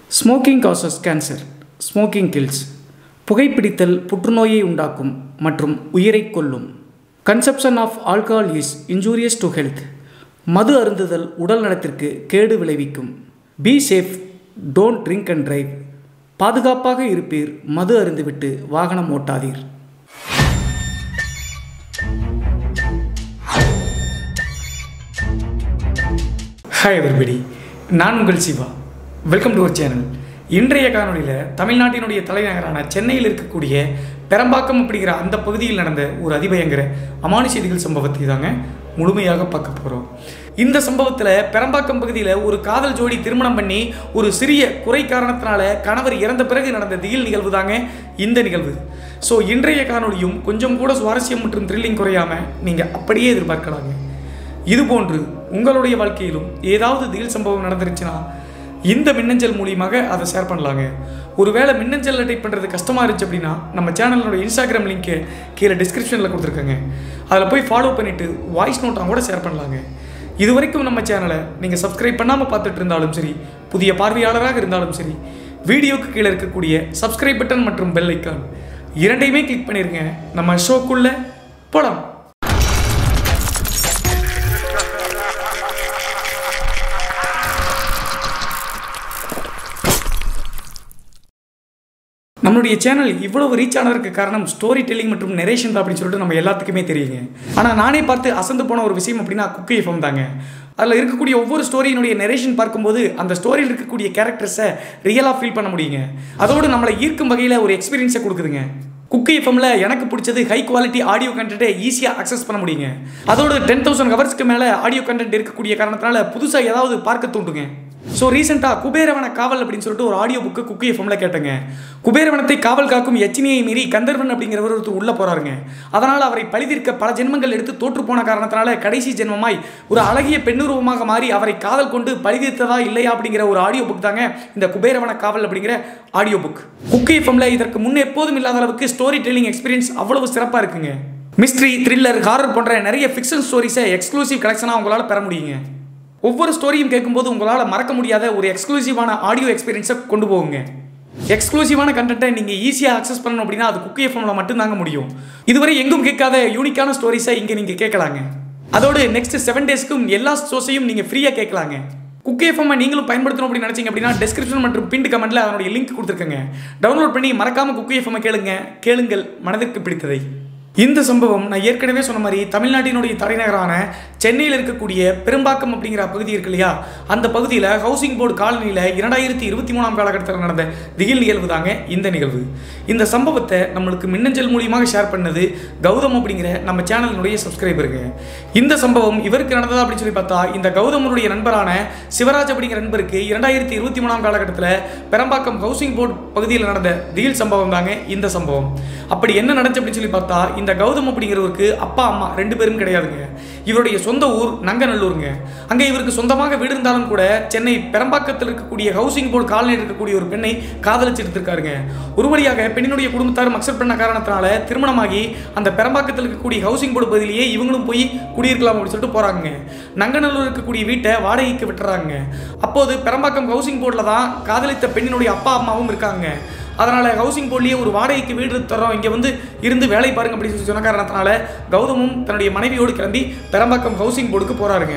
smoking causes cancer smoking kills புகைப்பிடித்தல் புற்றுநோயை உண்டாக்கும் மற்றும் உயிரை கொல்லும் consumption of alcohol is injurious to health மது அருந்துதல் உடல் நலத்திற்கு கேடு விளைவிக்கும் be safe don't drink and drive பாதுகாப்பாக இருப்பீர் மது அருந்துவிட்டு வாகனம் ஓட்டாதீர் ஹாய் எவரிபடி நான் உங்கள் Siva welcome to our channel இன்றைய காணொளியில் தமிழ்நாட்டினுடைய தலைநகரான சென்னையில் இருக்கக்கூடிய பெரம்பாக்கம் அப்படிங்கிற அந்த பகுதியில் நடந்த ஒரு அதிபயங்கர அமானுஷ செய்திகள் சம்பவத்தை தாங்க முழுமையாக பார்க்க போகிறோம் இந்த சம்பவத்தில் பெரம்பாக்கம் பகுதியில் ஒரு காதல் ஜோடி திருமணம் பண்ணி ஒரு சிறிய குறை காரணத்தினால கணவர் இறந்த பிறகு நடந்த திகில் நிகழ்வு தாங்க இந்த நிகழ்வு ஸோ இன்றைய காணொளியும் கொஞ்சம் கூட சுவாரஸ்யம் மற்றும் த்ரில்லிங் குறையாமல் நீங்கள் அப்படியே எதிர்பார்க்கலாங்க இதுபோன்று உங்களுடைய வாழ்க்கையிலும் ஏதாவது திகில் சம்பவம் நடந்துருச்சுன்னா இந்த மின்னஞ்சல் மூலியமாக அதை ஷேர் பண்ணலாங்க ஒருவேளை மின்னஞ்சல் டைப் பண்ணுறது கஷ்டமாக இருந்துச்சு அப்படின்னா நம்ம சேனலோட இன்ஸ்டாகிராம் லிங்க்கு கீழே டிஸ்கிரிப்ஷனில் கொடுத்துருக்கேங்க அதில் போய் ஃபாலோ பண்ணிவிட்டு வாய்ஸ் நோட்டாக கூட ஷேர் பண்ணலாங்க இது வரைக்கும் நம்ம சேனலை நீங்கள் சப்ஸ்கிரைப் பண்ணாமல் பார்த்துட்டு இருந்தாலும் சரி புதிய பார்வையாளராக இருந்தாலும் சரி வீடியோக்கு கீழே இருக்கக்கூடிய சப்ஸ்கிரைப் பட்டன் மற்றும் பெல் ஐக்கான் இரண்டையுமே கிளிக் பண்ணிடுங்க நம்ம ஷோக்குள்ளே போகலாம் நம்மளுடைய சேனல் இவ்வளவு ரீச் ஆனதற்கு காரணம் ஸ்டோரி டெல்லிங் மற்றும் நெரேஷன் தான் அப்படின்னு சொல்லிட்டு நம்ம எல்லாத்துக்குமே தெரியுங்க ஆனால் நானே பார்த்து அசந்து போன ஒரு விஷயம் அப்படின்னா குக்கி எஃப்எம் தாங்க அதில் இருக்கக்கூடிய ஒவ்வொரு ஸ்டோரியினுடைய நெரேஷன் பார்க்கும்போது அந்த ஸ்டோரியில் இருக்கக்கூடிய கேரக்டர்ஸை ரியலாக ஃபீல் பண்ண முடியுங்க அதோடு நம்மளை ஈர்க்கும் வகையில் ஒரு எக்ஸ்பீரியன்ஸை கொடுக்குதுங்க குக்கி எஃப்எம்ல எனக்கு பிடிச்சது ஹை குவாலிட்டி ஆடியோ கண்டென்ட்டை ஈஸியாக அக்சஸ் பண்ண முடியுங்க அதோட டென் தௌசண்ட் ஹவர்ஸ்க்கு மேலே ஆடியோ கண்டென்ட் இருக்கக்கூடிய காரணத்தினால புதுசாக ஏதாவது பார்க்க தூண்டுங்க ஸோ ரீசெண்டாக குபேரவன காவல் அப்படின்னு சொல்லிட்டு ஒரு ஆடியோ புக்கு குக்கி எஃப்எம்ல கேட்டேங்க குபேரவனத்தை காவல் காக்கும் எச்சினியை மீறி கந்தர்வன் அப்படிங்கிறவர் ஒருத்தர் உள்ளே போகிறாருங்க அதனால் அவரை பழிதீர்க்க பல ஜென்மங்கள் எடுத்து தோற்று போன காரணத்தினால கடைசி ஜென்மமாய் ஒரு அழகிய பெண்ணுருவமாக மாறி அவரை காதல் கொண்டு பழிதீர்த்ததா இல்லையா அப்படிங்கிற ஒரு ஆடியோ புக் தாங்க இந்த குபேரவன காவல் அப்படிங்கிற ஆடியோ புக் குக்கி எஃப்எம்ல இதற்கு முன் எப்போதும் இல்லாத அளவுக்கு ஸ்டோரி டெல்லிங் எக்ஸ்பீரியன்ஸ் அவ்வளவு சிறப்பாக இருக்குங்க மிஸ்ட்ரி த்ரில்லர் ஹாரர் போன்ற நிறைய ஃபிக்ஷன் ஸ்டோரிஸை எக்ஸ்க்ளூசிவ் கலெக்ஷனாக உங்களால் பெற முடியுங்க ஒவ்வொரு ஸ்டோரியும் கேட்கும்போது உங்களால் மறக்க முடியாத ஒரு எக்ஸ்க்ளூசிவான ஆடியோ எக்ஸ்பீரியன்ஸை கொண்டு போகுங்க எக்ஸ்க்ளூசிவான கண்டென்ட்டை நீங்கள் ஈஸியாக அக்சஸ் பண்ணணும் அப்படின்னா அது குக்கி எஃப்எம்ல மட்டும்தாங்க முடியும் இதுவரை எங்கும் கேட்காத யூனிக்கான ஸ்டோரிஸை இங்கே நீங்கள் கேட்கலாங்க அதோடு நெக்ஸ்ட் செவன் டேஸ்க்கும் எல்லா ஷோஸையும் நீங்கள் ஃப்ரீயாக கேட்கலாங்க குக்கி எஃப்எம் நீங்களும் பயன்படுத்தணும் அப்படின்னு நினச்சிங்க அப்படின்னா டிஸ்கிரிப்ஷன் மற்றும் பின் கமெண்ட்டில் அதனுடைய லிங்க் கொடுத்துருக்கங்க டவுன்லோட் பண்ணி மறக்காமல் குக்கி எஃப்எம் கேளுங்க கேளுங்கள் மனதிற்கு பிடித்ததை இந்த சம்பவம் நான் ஏற்கனவே சொன்ன மாதிரி தமிழ்நாட்டினுடைய தலைநகரான சென்னையில் இருக்கக்கூடிய பெரும்பாக்கம் அப்படிங்கிற பகுதி இருக்கு இல்லையா அந்த பகுதியில் ஹவுசிங் போர்டு காலனியில் இரண்டாயிரத்தி இருபத்தி மூணாம் காலகட்டத்தில் நடந்த திகில் நிகழ்வு தாங்க இந்த நிகழ்வு இந்த சம்பவத்தை நம்மளுக்கு மின்னஞ்சல் மூலியமாக ஷேர் பண்ணது கௌதம் அப்படிங்கிற நம்ம சேனலினுடைய சப்ஸ்கிரைபருங்க இந்த சம்பவம் இவருக்கு நடந்ததா அப்படின்னு சொல்லி பார்த்தா இந்த கௌதமனுடைய நண்பரான சிவராஜ் அப்படிங்கிற நண்பருக்கு இரண்டாயிரத்தி இருபத்தி மூணாம் காலகட்டத்தில் பெரம்பாக்கம் ஹவுசிங் போர்டு பகுதியில் நடந்த திகில் சம்பவம் தாங்க இந்த சம்பவம் அப்படி என்ன நடந்துச்சு அப்படின்னு சொல்லி பார்த்தா இந்த கௌதம் அப்படிங்கிறவருக்கு அப்பா அம்மா ரெண்டு பேரும் கிடையாதுங்க இவருடைய சொந்த ஊர் நங்கநல்லூருங்க அங்கே இவருக்கு சொந்தமாக வீடு இருந்தாலும் கூட சென்னை பெரம்பாக்கத்தில் இருக்கக்கூடிய ஹவுசிங் போர்டு காலனியில் இருக்கக்கூடிய ஒரு பெண்ணை காதலிச்சு எடுத்திருக்காருங்க ஒரு வழியாக பெண்ணினுடைய குடும்பத்தாரும் அக்செப்ட் பண்ண காரணத்தினால திருமணமாகி அந்த பெரம்பாக்கத்தில் இருக்கக்கூடிய ஹவுசிங் போர்டு பகுதியிலேயே இவங்களும் போய் குடியிருக்கலாம் அப்படின்னு சொல்லிட்டு போகிறாங்க நங்கநல்லூர் இருக்கக்கூடிய வீட்டை வாடகைக்கு விட்டுறாங்க அப்போது பெரம்பாக்கம் ஹவுசிங் போர்டில் தான் காதலித்த பெண்ணினுடைய அப்பா அம்மாவும் இருக்காங்க அதனால் ஹவுசிங் போர்ட்லேயே ஒரு வாடகைக்கு வீடு தரோம் இங்கே வந்து இருந்து வேலை பாருங்க அப்படின்னு சொல்லி சொன்ன காரணத்தினால கௌதமும் தன்னுடைய மனைவியோடு கிளம்பி பெரம்பாக்கம் ஹவுசிங் போர்டுக்கு போகிறாருங்க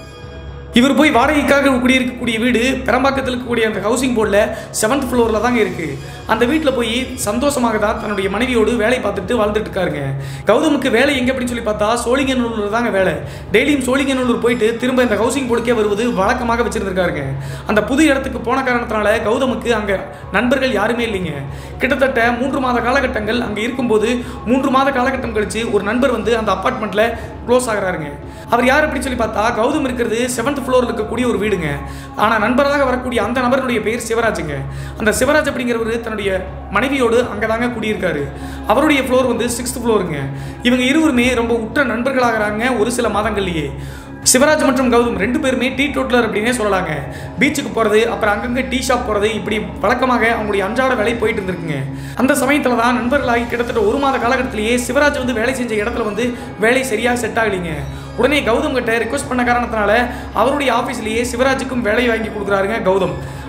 இவர் போய் வாடகைக்காக குடியிருக்கக்கூடிய வீடு பெரம்பாக்கத்தில் இருக்கக்கூடிய அந்த ஹவுசிங் போர்டில் செவன்த் ஃப்ளோரில் தாங்க இருக்குது அந்த வீட்டில் போய் சந்தோஷமாக தான் தன்னுடைய மனைவியோடு வேலை பார்த்துட்டு வாழ்ந்துட்டு இருக்காருங்க கௌதமுக்கு வேலை எங்கே அப்படின்னு சொல்லி பார்த்தா சோழிங்கநல்லூர் தாங்க வேலை டெய்லியும் சோழிங்கநல்லூர் போயிட்டு திரும்ப இந்த ஹவுசிங் போர்டுக்கே வருவது வழக்கமாக வச்சுருந்துருக்காருங்க அந்த புது இடத்துக்கு போன காரணத்தினால கௌதமுக்கு அங்கே நண்பர்கள் யாருமே இல்லைங்க கிட்டத்தட்ட மூன்று மாத காலகட்டங்கள் அங்கே இருக்கும்போது மூன்று மாத காலகட்டம் கழிச்சு ஒரு நண்பர் வந்து அந்த அப்பார்ட்மெண்ட்டில் க்ளோஸ் ஆகிறாருங்க அவர் யார் அப்படின்னு சொல்லி பார்த்தா கௌதம் இருக்கிறது செவன்த் ஃப்ளோரில் இருக்கக்கூடிய ஒரு வீடுங்க ஆனால் நண்பராக வரக்கூடிய அந்த நபருடைய பெயர் சிவராஜுங்க அந்த சிவராஜ் அப்படிங்கிறவர் தன்னுடைய மனைவியோடு அங்கே தாங்க குடியிருக்காரு அவருடைய ஃப்ளோர் வந்து சிக்ஸ்த் ஃப்ளோருங்க இவங்க இருவருமே ரொம்ப உற்ற நண்பர்களாகிறாங்க ஒரு சில மாதங்கள்லேயே சிவராஜ் மற்றும் கௌதம் ரெண்டு பேருமே டீ டோட்டலர் அப்படின்னே சொல்லலாங்க பீச்சுக்கு போகிறது அப்புறம் அங்கங்கே டீ ஷாப் போகிறது இப்படி வழக்கமாக அவங்களுடைய அன்றாட வேலை போயிட்டு இருந்திருக்குங்க அந்த சமயத்தில் தான் நண்பர்களாகி கிட்டத்தட்ட ஒரு மாத காலகட்டத்திலேயே சிவராஜ் வந்து வேலை செஞ்ச இடத்துல வந்து வேலை சரியாக செட் ஆகலைங்க உடனே கௌதம் கிட்ட ரிக்வஸ்ட் பண்ண காரணத்தினால அவருடைய ஆஃபீஸ்லேயே சிவராஜுக்கும் வேலை வாங்கி கொடுக்குறாருங்க கௌதம்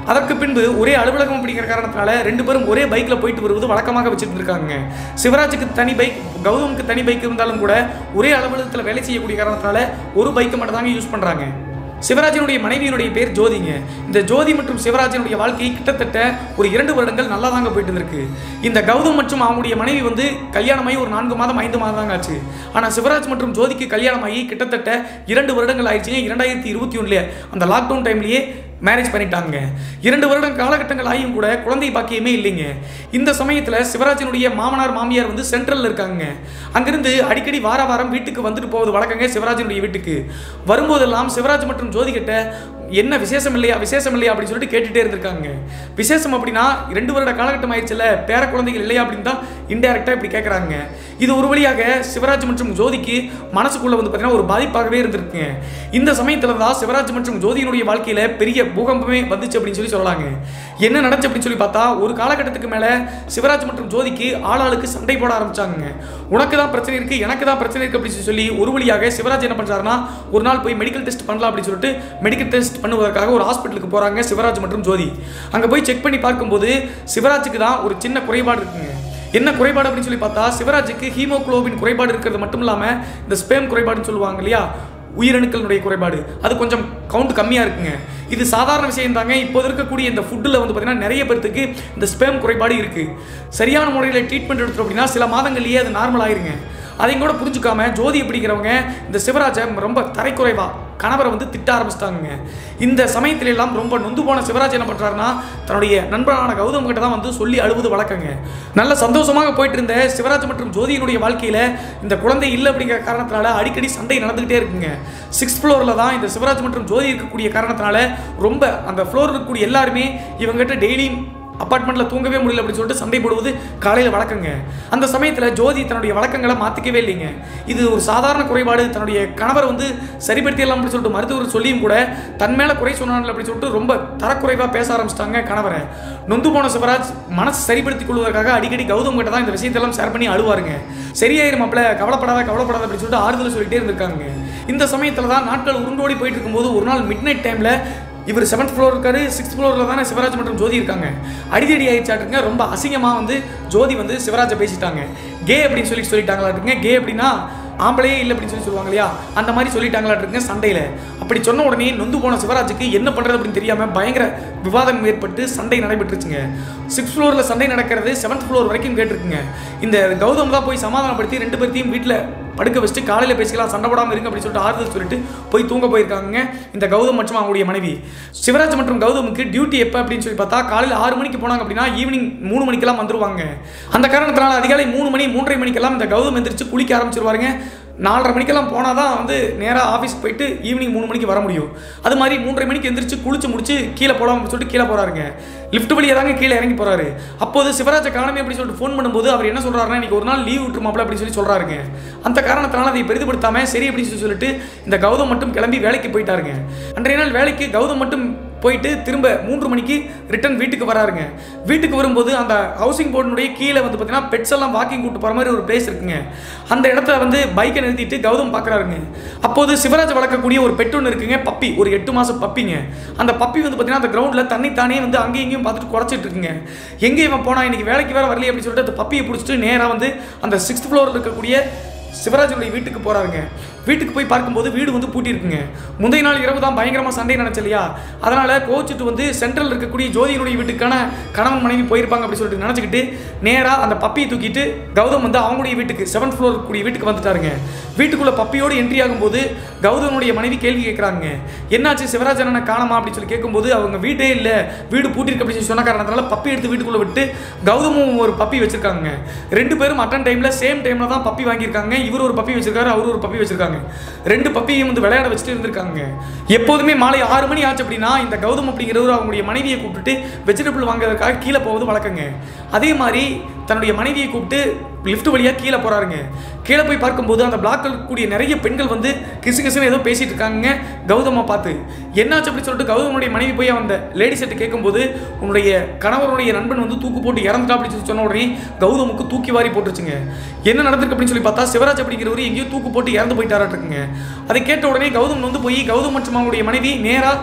அதற்கு பின்பு ஒரே அலுவலகம் அப்படிங்கிற காரணத்தினால ரெண்டு பேரும் ஒரே பைக்கில் போயிட்டு வருவது வழக்கமாக வச்சுட்டு இருக்காங்க சிவராஜுக்கு தனி பைக் கௌதமுக்கு தனி பைக் இருந்தாலும் கூட ஒரே அலுவலகத்தில் வேலை செய்யக்கூடிய காரணத்தினால ஒரு பைக்கை மட்டும் தாங்க யூஸ் பண்ணுறாங்க சிவராஜனுடைய மனைவியினுடைய பேர் ஜோதிங்க இந்த ஜோதி மற்றும் சிவராஜனுடைய வாழ்க்கை கிட்டத்தட்ட ஒரு இரண்டு வருடங்கள் நல்லா தாங்க போயிட்டு இருந்திருக்கு இந்த கௌதம் மற்றும் அவங்களுடைய மனைவி வந்து கல்யாணமாகி ஒரு நான்கு மாதம் ஐந்து மாதம் தாங்க ஆச்சு ஆனால் சிவராஜ் மற்றும் ஜோதிக்கு கல்யாணமாகி கிட்டத்தட்ட இரண்டு வருடங்கள் ஆயிடுச்சுங்க இரண்டாயிரத்தி இருபத்தி ஒன்றுல அந்த லாக்டவுன் டைம்லேயே மேரேஜ் பண்ணிட்டாங்க இரண்டு வருடம் காலகட்டங்கள் ஆகியும் கூட குழந்தை பாக்கியமே இல்லைங்க இந்த சமயத்தில் சிவராஜனுடைய மாமனார் மாமியார் வந்து சென்ட்ரலில் இருக்காங்க அங்கிருந்து அடிக்கடி வார வாரம் வீட்டுக்கு வந்துட்டு போவது வழக்கங்க சிவராஜனுடைய வீட்டுக்கு வரும்போதெல்லாம் சிவராஜ் மற்றும் ஜோதி கிட்ட என்ன விசேஷம் இல்லையா விசேஷம் இல்லையா அப்படின்னு சொல்லிட்டு கேட்டுட்டே இருந்திருக்காங்க விசேஷம் அப்படின்னா ரெண்டு வருட காலகட்டம் ஆயிடுச்சுல பேர குழந்தைகள் இல்லையா அப்படின்னு தான் இன்டெரக்டாக இப்படி கேட்குறாங்க இது ஒரு வழியாக சிவராஜ் மற்றும் ஜோதிக்கு மனசுக்குள்ள வந்து பார்த்தீங்கன்னா ஒரு பாதிப்பாகவே இருந்திருக்குங்க இந்த சமயத்தில் தான் சிவராஜ் மற்றும் ஜோதியினுடைய வாழ்க்கையில் பெரிய பூகம்பமே வந்துச்சு அப்படின்னு சொல்லி சொல்லலாங்க என்ன நடந்துச்சு அப்படின்னு சொல்லி பார்த்தா ஒரு காலகட்டத்துக்கு மேலே சிவராஜ் மற்றும் ஜோதிக்கு ஆளாளுக்கு சண்டை போட ஆரம்பிச்சாங்க உனக்கு தான் பிரச்சனை இருக்கு எனக்கு தான் பிரச்சனை இருக்கு அப்படின்னு சொல்லி ஒரு வழியாக சிவராஜ் என்ன பண்றாருன்னா ஒரு நாள் போய் மெடிக்கல் டெஸ்ட் பண்ணலாம் அப்படின்னு சொல்லிட்டு மெடிக்கல் டெஸ்ட் பண்ணுவதற்காக ஒரு ஹாஸ்பிட்டலுக்கு போறாங்க சிவராஜ் மற்றும் ஜோதி அங்க போய் செக் பண்ணி பார்க்கும்போது சிவராஜுக்கு தான் ஒரு சின்ன குறைபாடு இருக்குங்க என்ன குறைபாடு அப்படின்னு சொல்லி பார்த்தா சிவராஜுக்கு ஹீமோகுளோபின் குறைபாடு இருக்கிறது மட்டும் இல்லாமல் இந்த ஸ்பேம் குறைபாடுன்னு சொல்லுவாங்க இல்லையா உயிரணுக்களுடைய குறைபாடு அது கொஞ்சம் கவுண்ட் கம்மியாக இருக்குங்க இது சாதாரண விஷயம் தாங்க இப்போது இருக்கக்கூடிய இந்த ஃபுட்டில் வந்து பார்த்தீங்கன்னா நிறைய பேர்த்துக்கு இந்த ஸ்பேம் குறைபாடு இருக்குது சரியான முறையில் ட்ரீட்மெண்ட் எடுத்தோம் அப்படின்னா சில மாதங்கள்லேயே அது நார்மல் ஆயிருங்க அதையும் கூட புரிஞ்சுக்காம ஜோதி அப்படிங்கிறவங்க இந்த சிவராஜை ரொம்ப தரைக்குறைவா கணவரை வந்து திட்ட ஆரம்பிச்சிட்டாங்க இந்த சமயத்துல எல்லாம் ரொம்ப நொந்து போன சிவராஜ் என்ன பண்றாருன்னா தன்னுடைய நண்பரான கௌதம் கிட்ட தான் வந்து சொல்லி அழுவது வழக்கங்க நல்ல சந்தோஷமாக போயிட்டு இருந்த சிவராஜ் மற்றும் ஜோதியினுடைய வாழ்க்கையில இந்த குழந்தை இல்லை அப்படிங்கிற காரணத்தினால அடிக்கடி சண்டை நடந்துகிட்டே இருக்குங்க சிக்ஸ்த் ஃப்ளோரில் தான் இந்த சிவராஜ் மற்றும் ஜோதி இருக்கக்கூடிய காரணத்தினால ரொம்ப அந்த ஃப்ளோர் இருக்கக்கூடிய எல்லாருமே இவங்ககிட்ட டெய்லியும் அப்பார்ட்மெண்ட்டில் தூங்கவே முடியல அப்படின்னு சொல்லிட்டு சண்டை போடுவது காலையில் வழக்கங்க அந்த சமயத்தில் ஜோதி தன்னுடைய வழக்கங்களை மாற்றிக்கவே இல்லைங்க இது ஒரு சாதாரண குறைபாடு தன்னுடைய கணவர் வந்து சரிப்படுத்திடலாம் அப்படின்னு சொல்லிட்டு மருத்துவர் சொல்லியும் கூட தன் மேலே குறை சொன்னாங்க அப்படின்னு சொல்லிட்டு ரொம்ப தரக்குறைவாக பேச ஆரம்பிச்சிட்டாங்க கணவரை நொந்து போன சிவராஜ் மனசு சரிப்படுத்திக் கொள்வதற்காக அடிக்கடி கௌதம் கிட்ட தான் இந்த விஷயத்தெல்லாம் ஷேர் பண்ணி அழுவாருங்க சரியாயிரும் மாப்பிள கவலைப்படாத கவலைப்படாத அப்படின்னு சொல்லிட்டு ஆறுதல் சொல்லிட்டே இருந்திருக்காங்க இந்த சமயத்தில் தான் நாட்கள் உருண்டோடி போயிட்டு இருக்கும்போது ஒரு நாள் மிட் நைட் டைமில் இவர் செவன்த் ஃப்ளோர் இருக்காரு சிக்ஸ்த் ஃப்ளோரில் தானே சிவராஜ் மற்றும் ஜோதி இருக்காங்க அடிதடி ஆயிடுச்சாட்டுங்க ரொம்ப அசிங்கமாக வந்து ஜோதி வந்து சிவராஜை பேசிட்டாங்க கே அப்படின்னு சொல்லி சொல்லிட்டாங்களாட்டுங்க கே அப்படின்னா ஆம்பளையே இல்லை அப்படின்னு சொல்லி சொல்லுவாங்க இல்லையா அந்த மாதிரி சொல்லிட்டாங்களாட்டுங்க சண்டையில் அப்படி சொன்ன உடனே நொந்து போன சிவராஜுக்கு என்ன பண்ணுறது அப்படின்னு தெரியாமல் பயங்கர விவாதம் ஏற்பட்டு சண்டை நடைபெற்றுச்சுங்க சிக்ஸ் ஃப்ளோரில் சண்டை நடக்கிறது செவன்த் ஃப்ளோர் வரைக்கும் கேட்டிருக்குங்க இந்த கௌதம் தான் போய் சமாதானப்படுத்தி ரெண்டு பேர்த்தையும் வீட்டில் படுக்க வச்சுட்டு காலையில் பேசிக்கலாம் சண்டை போடாமல் இருங்க அப்படின்னு சொல்லிட்டு ஆறுதல் சொல்லிட்டு போய் தூங்க போயிருக்காங்க இந்த கௌதம் மற்றும் அவங்களுடைய மனைவி சிவராஜ் மற்றும் கௌதமுக்கு டியூட்டி எப்போ அப்படின்னு சொல்லி பார்த்தா காலையில் ஆறு மணிக்கு போனாங்க அப்படின்னா ஈவினிங் மூணு மணிக்கெல்லாம் வந்துருவாங்க அந்த காரணத்தினால அதிகாலை மூணு மணி மூன்றரை மணிக்கெல்லாம் இந்த கௌதம் எந்திரிச்சு குளிக்க ஆரம்பிச்சிருவாருங்க நாலரை மணிக்கெல்லாம் போனால் தான் வந்து நேராக ஆஃபீஸ் போயிட்டு ஈவினிங் மூணு மணிக்கு வர முடியும் அது மாதிரி மூன்றரை மணிக்கு எந்திரிச்சு குளிச்சு முடிச்சு கீழே போகலாம்னு சொல்லிட்டு கீழே போகிறாருங்க லிஃப்ட் வழியாக தாங்க கீழே இறங்கி போகிறாரு அப்போது சிவராஜ காணமே அப்படி சொல்லிட்டு ஃபோன் பண்ணும்போது அவர் என்ன சொல்கிறாருன்னா இன்னைக்கு ஒரு நாள் லீவ் விட்டுருமாப்ல அப்படின்னு சொல்லி சொல்கிறாருங்க அந்த காரணத்தினால அதை பெரிதுபடுத்தாமல் சரி அப்படின்னு சொல்லி சொல்லிட்டு இந்த கௌதம் மட்டும் கிளம்பி வேலைக்கு போயிட்டாருங்க அன்றைய நாள் வேலைக்கு கௌதம் மட்டும் போயிட்டு திரும்ப மூன்று மணிக்கு ரிட்டர்ன் வீட்டுக்கு வராருங்க வீட்டுக்கு வரும்போது அந்த ஹவுசிங் போர்டினுடைய கீழே வந்து பார்த்தீங்கன்னா பெட்ஸ் எல்லாம் வாக்கிங் கூட்டு போகிற மாதிரி ஒரு பிளேஸ் இருக்குங்க அந்த இடத்துல வந்து பைக்கை நிறுத்திட்டு கௌதம் பார்க்குறாருங்க அப்போது சிவராஜ் வளர்க்கக்கூடிய ஒரு பெட் ஒன்று இருக்குங்க பப்பி ஒரு எட்டு மாதம் பப்பிங்க அந்த பப்பி வந்து பார்த்தீங்கன்னா அந்த கிரவுண்டில் தண்ணி தானே வந்து அங்கேயும் இங்கேயும் பார்த்துட்டு குறைச்சிட்டு இருக்குங்க எங்கே இவன் போனா இன்னைக்கு வேலைக்கு வேற வரலையே அப்படின்னு சொல்லிட்டு அந்த பப்பியை பிடிச்சிட்டு நேராக வந்து அந்த சிக்ஸ்த் ஃப்ளோரில் இருக்கக்கூடிய சிவராஜனுடைய வீட்டுக்கு போறாருங்க வீட்டுக்கு போய் பார்க்கும்போது வீடு வந்து பூட்டியிருக்குங்க முந்தைய நாள் இரவு தான் பயங்கரமாக சண்டை நடந்துச்சு இல்லையா அதனால கோச்சிட்டு வந்து சென்ட்ரல் இருக்கக்கூடிய ஜோதியினுடைய வீட்டுக்கான கணவன் மனைவி போயிருப்பாங்க அப்படி சொல்லிட்டு நினச்சிக்கிட்டு நேராக அந்த பப்பியை தூக்கிட்டு கௌதம் வந்து அவங்களுடைய வீட்டுக்கு செவன்த் ஃப்ளோர் இருக்கக்கூடிய வீட்டுக்கு வந்துட்டாருங்க வீட்டுக்குள்ள பப்பியோடு என்ட்ரி ஆகும்போது கௌதமனுடைய மனைவி கேள்வி கேட்குறாங்க என்னாச்சு சிவராஜன காணமா அப்படின்னு சொல்லி கேட்கும்போது அவங்க வீட்டே இல்லை வீடு பூட்டிருக்கு அப்படின்னு சொல்லி சொன்ன காரணத்தினால பப்பி எடுத்து வீட்டுக்குள்ள விட்டு கௌதமும் ஒரு பப்பி வச்சிருக்காங்க ரெண்டு பேரும் அட்டன் டைம்ல சேம் டைம்ல தான் பப்பி வாங்கியிருக்காங்க இவர் ஒரு பப்பி வச்சிருக்காரு அவர் ஒரு பப்பி வச்சிருக்காங்க ரெண்டு பப்பியும் வந்து விளையாட வச்சுட்டு இருந்திருக்காங்க எப்போதுமே மாலை ஆறு மணி ஆச்சு அப்படின்னா இந்த கௌதம் அப்படிங்கிறவர் அவங்களுடைய மனைவியை கூப்பிட்டுட்டு வெஜிடபிள் வாங்குறதுக்காக கீழே போவது வழக்கங்க அதே மாதிரி தன்னுடைய மனைவியை கூப்பிட்டு லிஃப்ட் வழியாக கீழே போறாருங்க கீழே போய் பார்க்கும்போது அந்த பிளாக்ல இருக்கக்கூடிய நிறைய பெண்கள் வந்து கிசு கிசுன்னு ஏதோ பேசிட்டு இருக்காங்க கௌதமை பார்த்து என்னாச்சு அப்படி சொல்லிட்டு கௌதமனுடைய மனைவி போய் அந்த லேடி செட்டு கேட்கும்போது உன்னுடைய கணவருடைய நண்பன் வந்து தூக்கு போட்டு இறந்துட்டா அப்படின்னு சொல்லி சொன்ன உடனே கௌதமுக்கு தூக்கி வாரி போட்டுருச்சுங்க என்ன நடந்திருக்கு அப்படின்னு சொல்லி பார்த்தா சிவராஜ் அப்படிங்கிறவர் எங்கேயோ தூக்கு போட்டு இறந்து போயிட்டாராட்டுருக்குங்க அதை கேட்ட உடனே கௌதம் வந்து போய் கௌதம் மற்றும் அவங்களுடைய மனைவி நேராக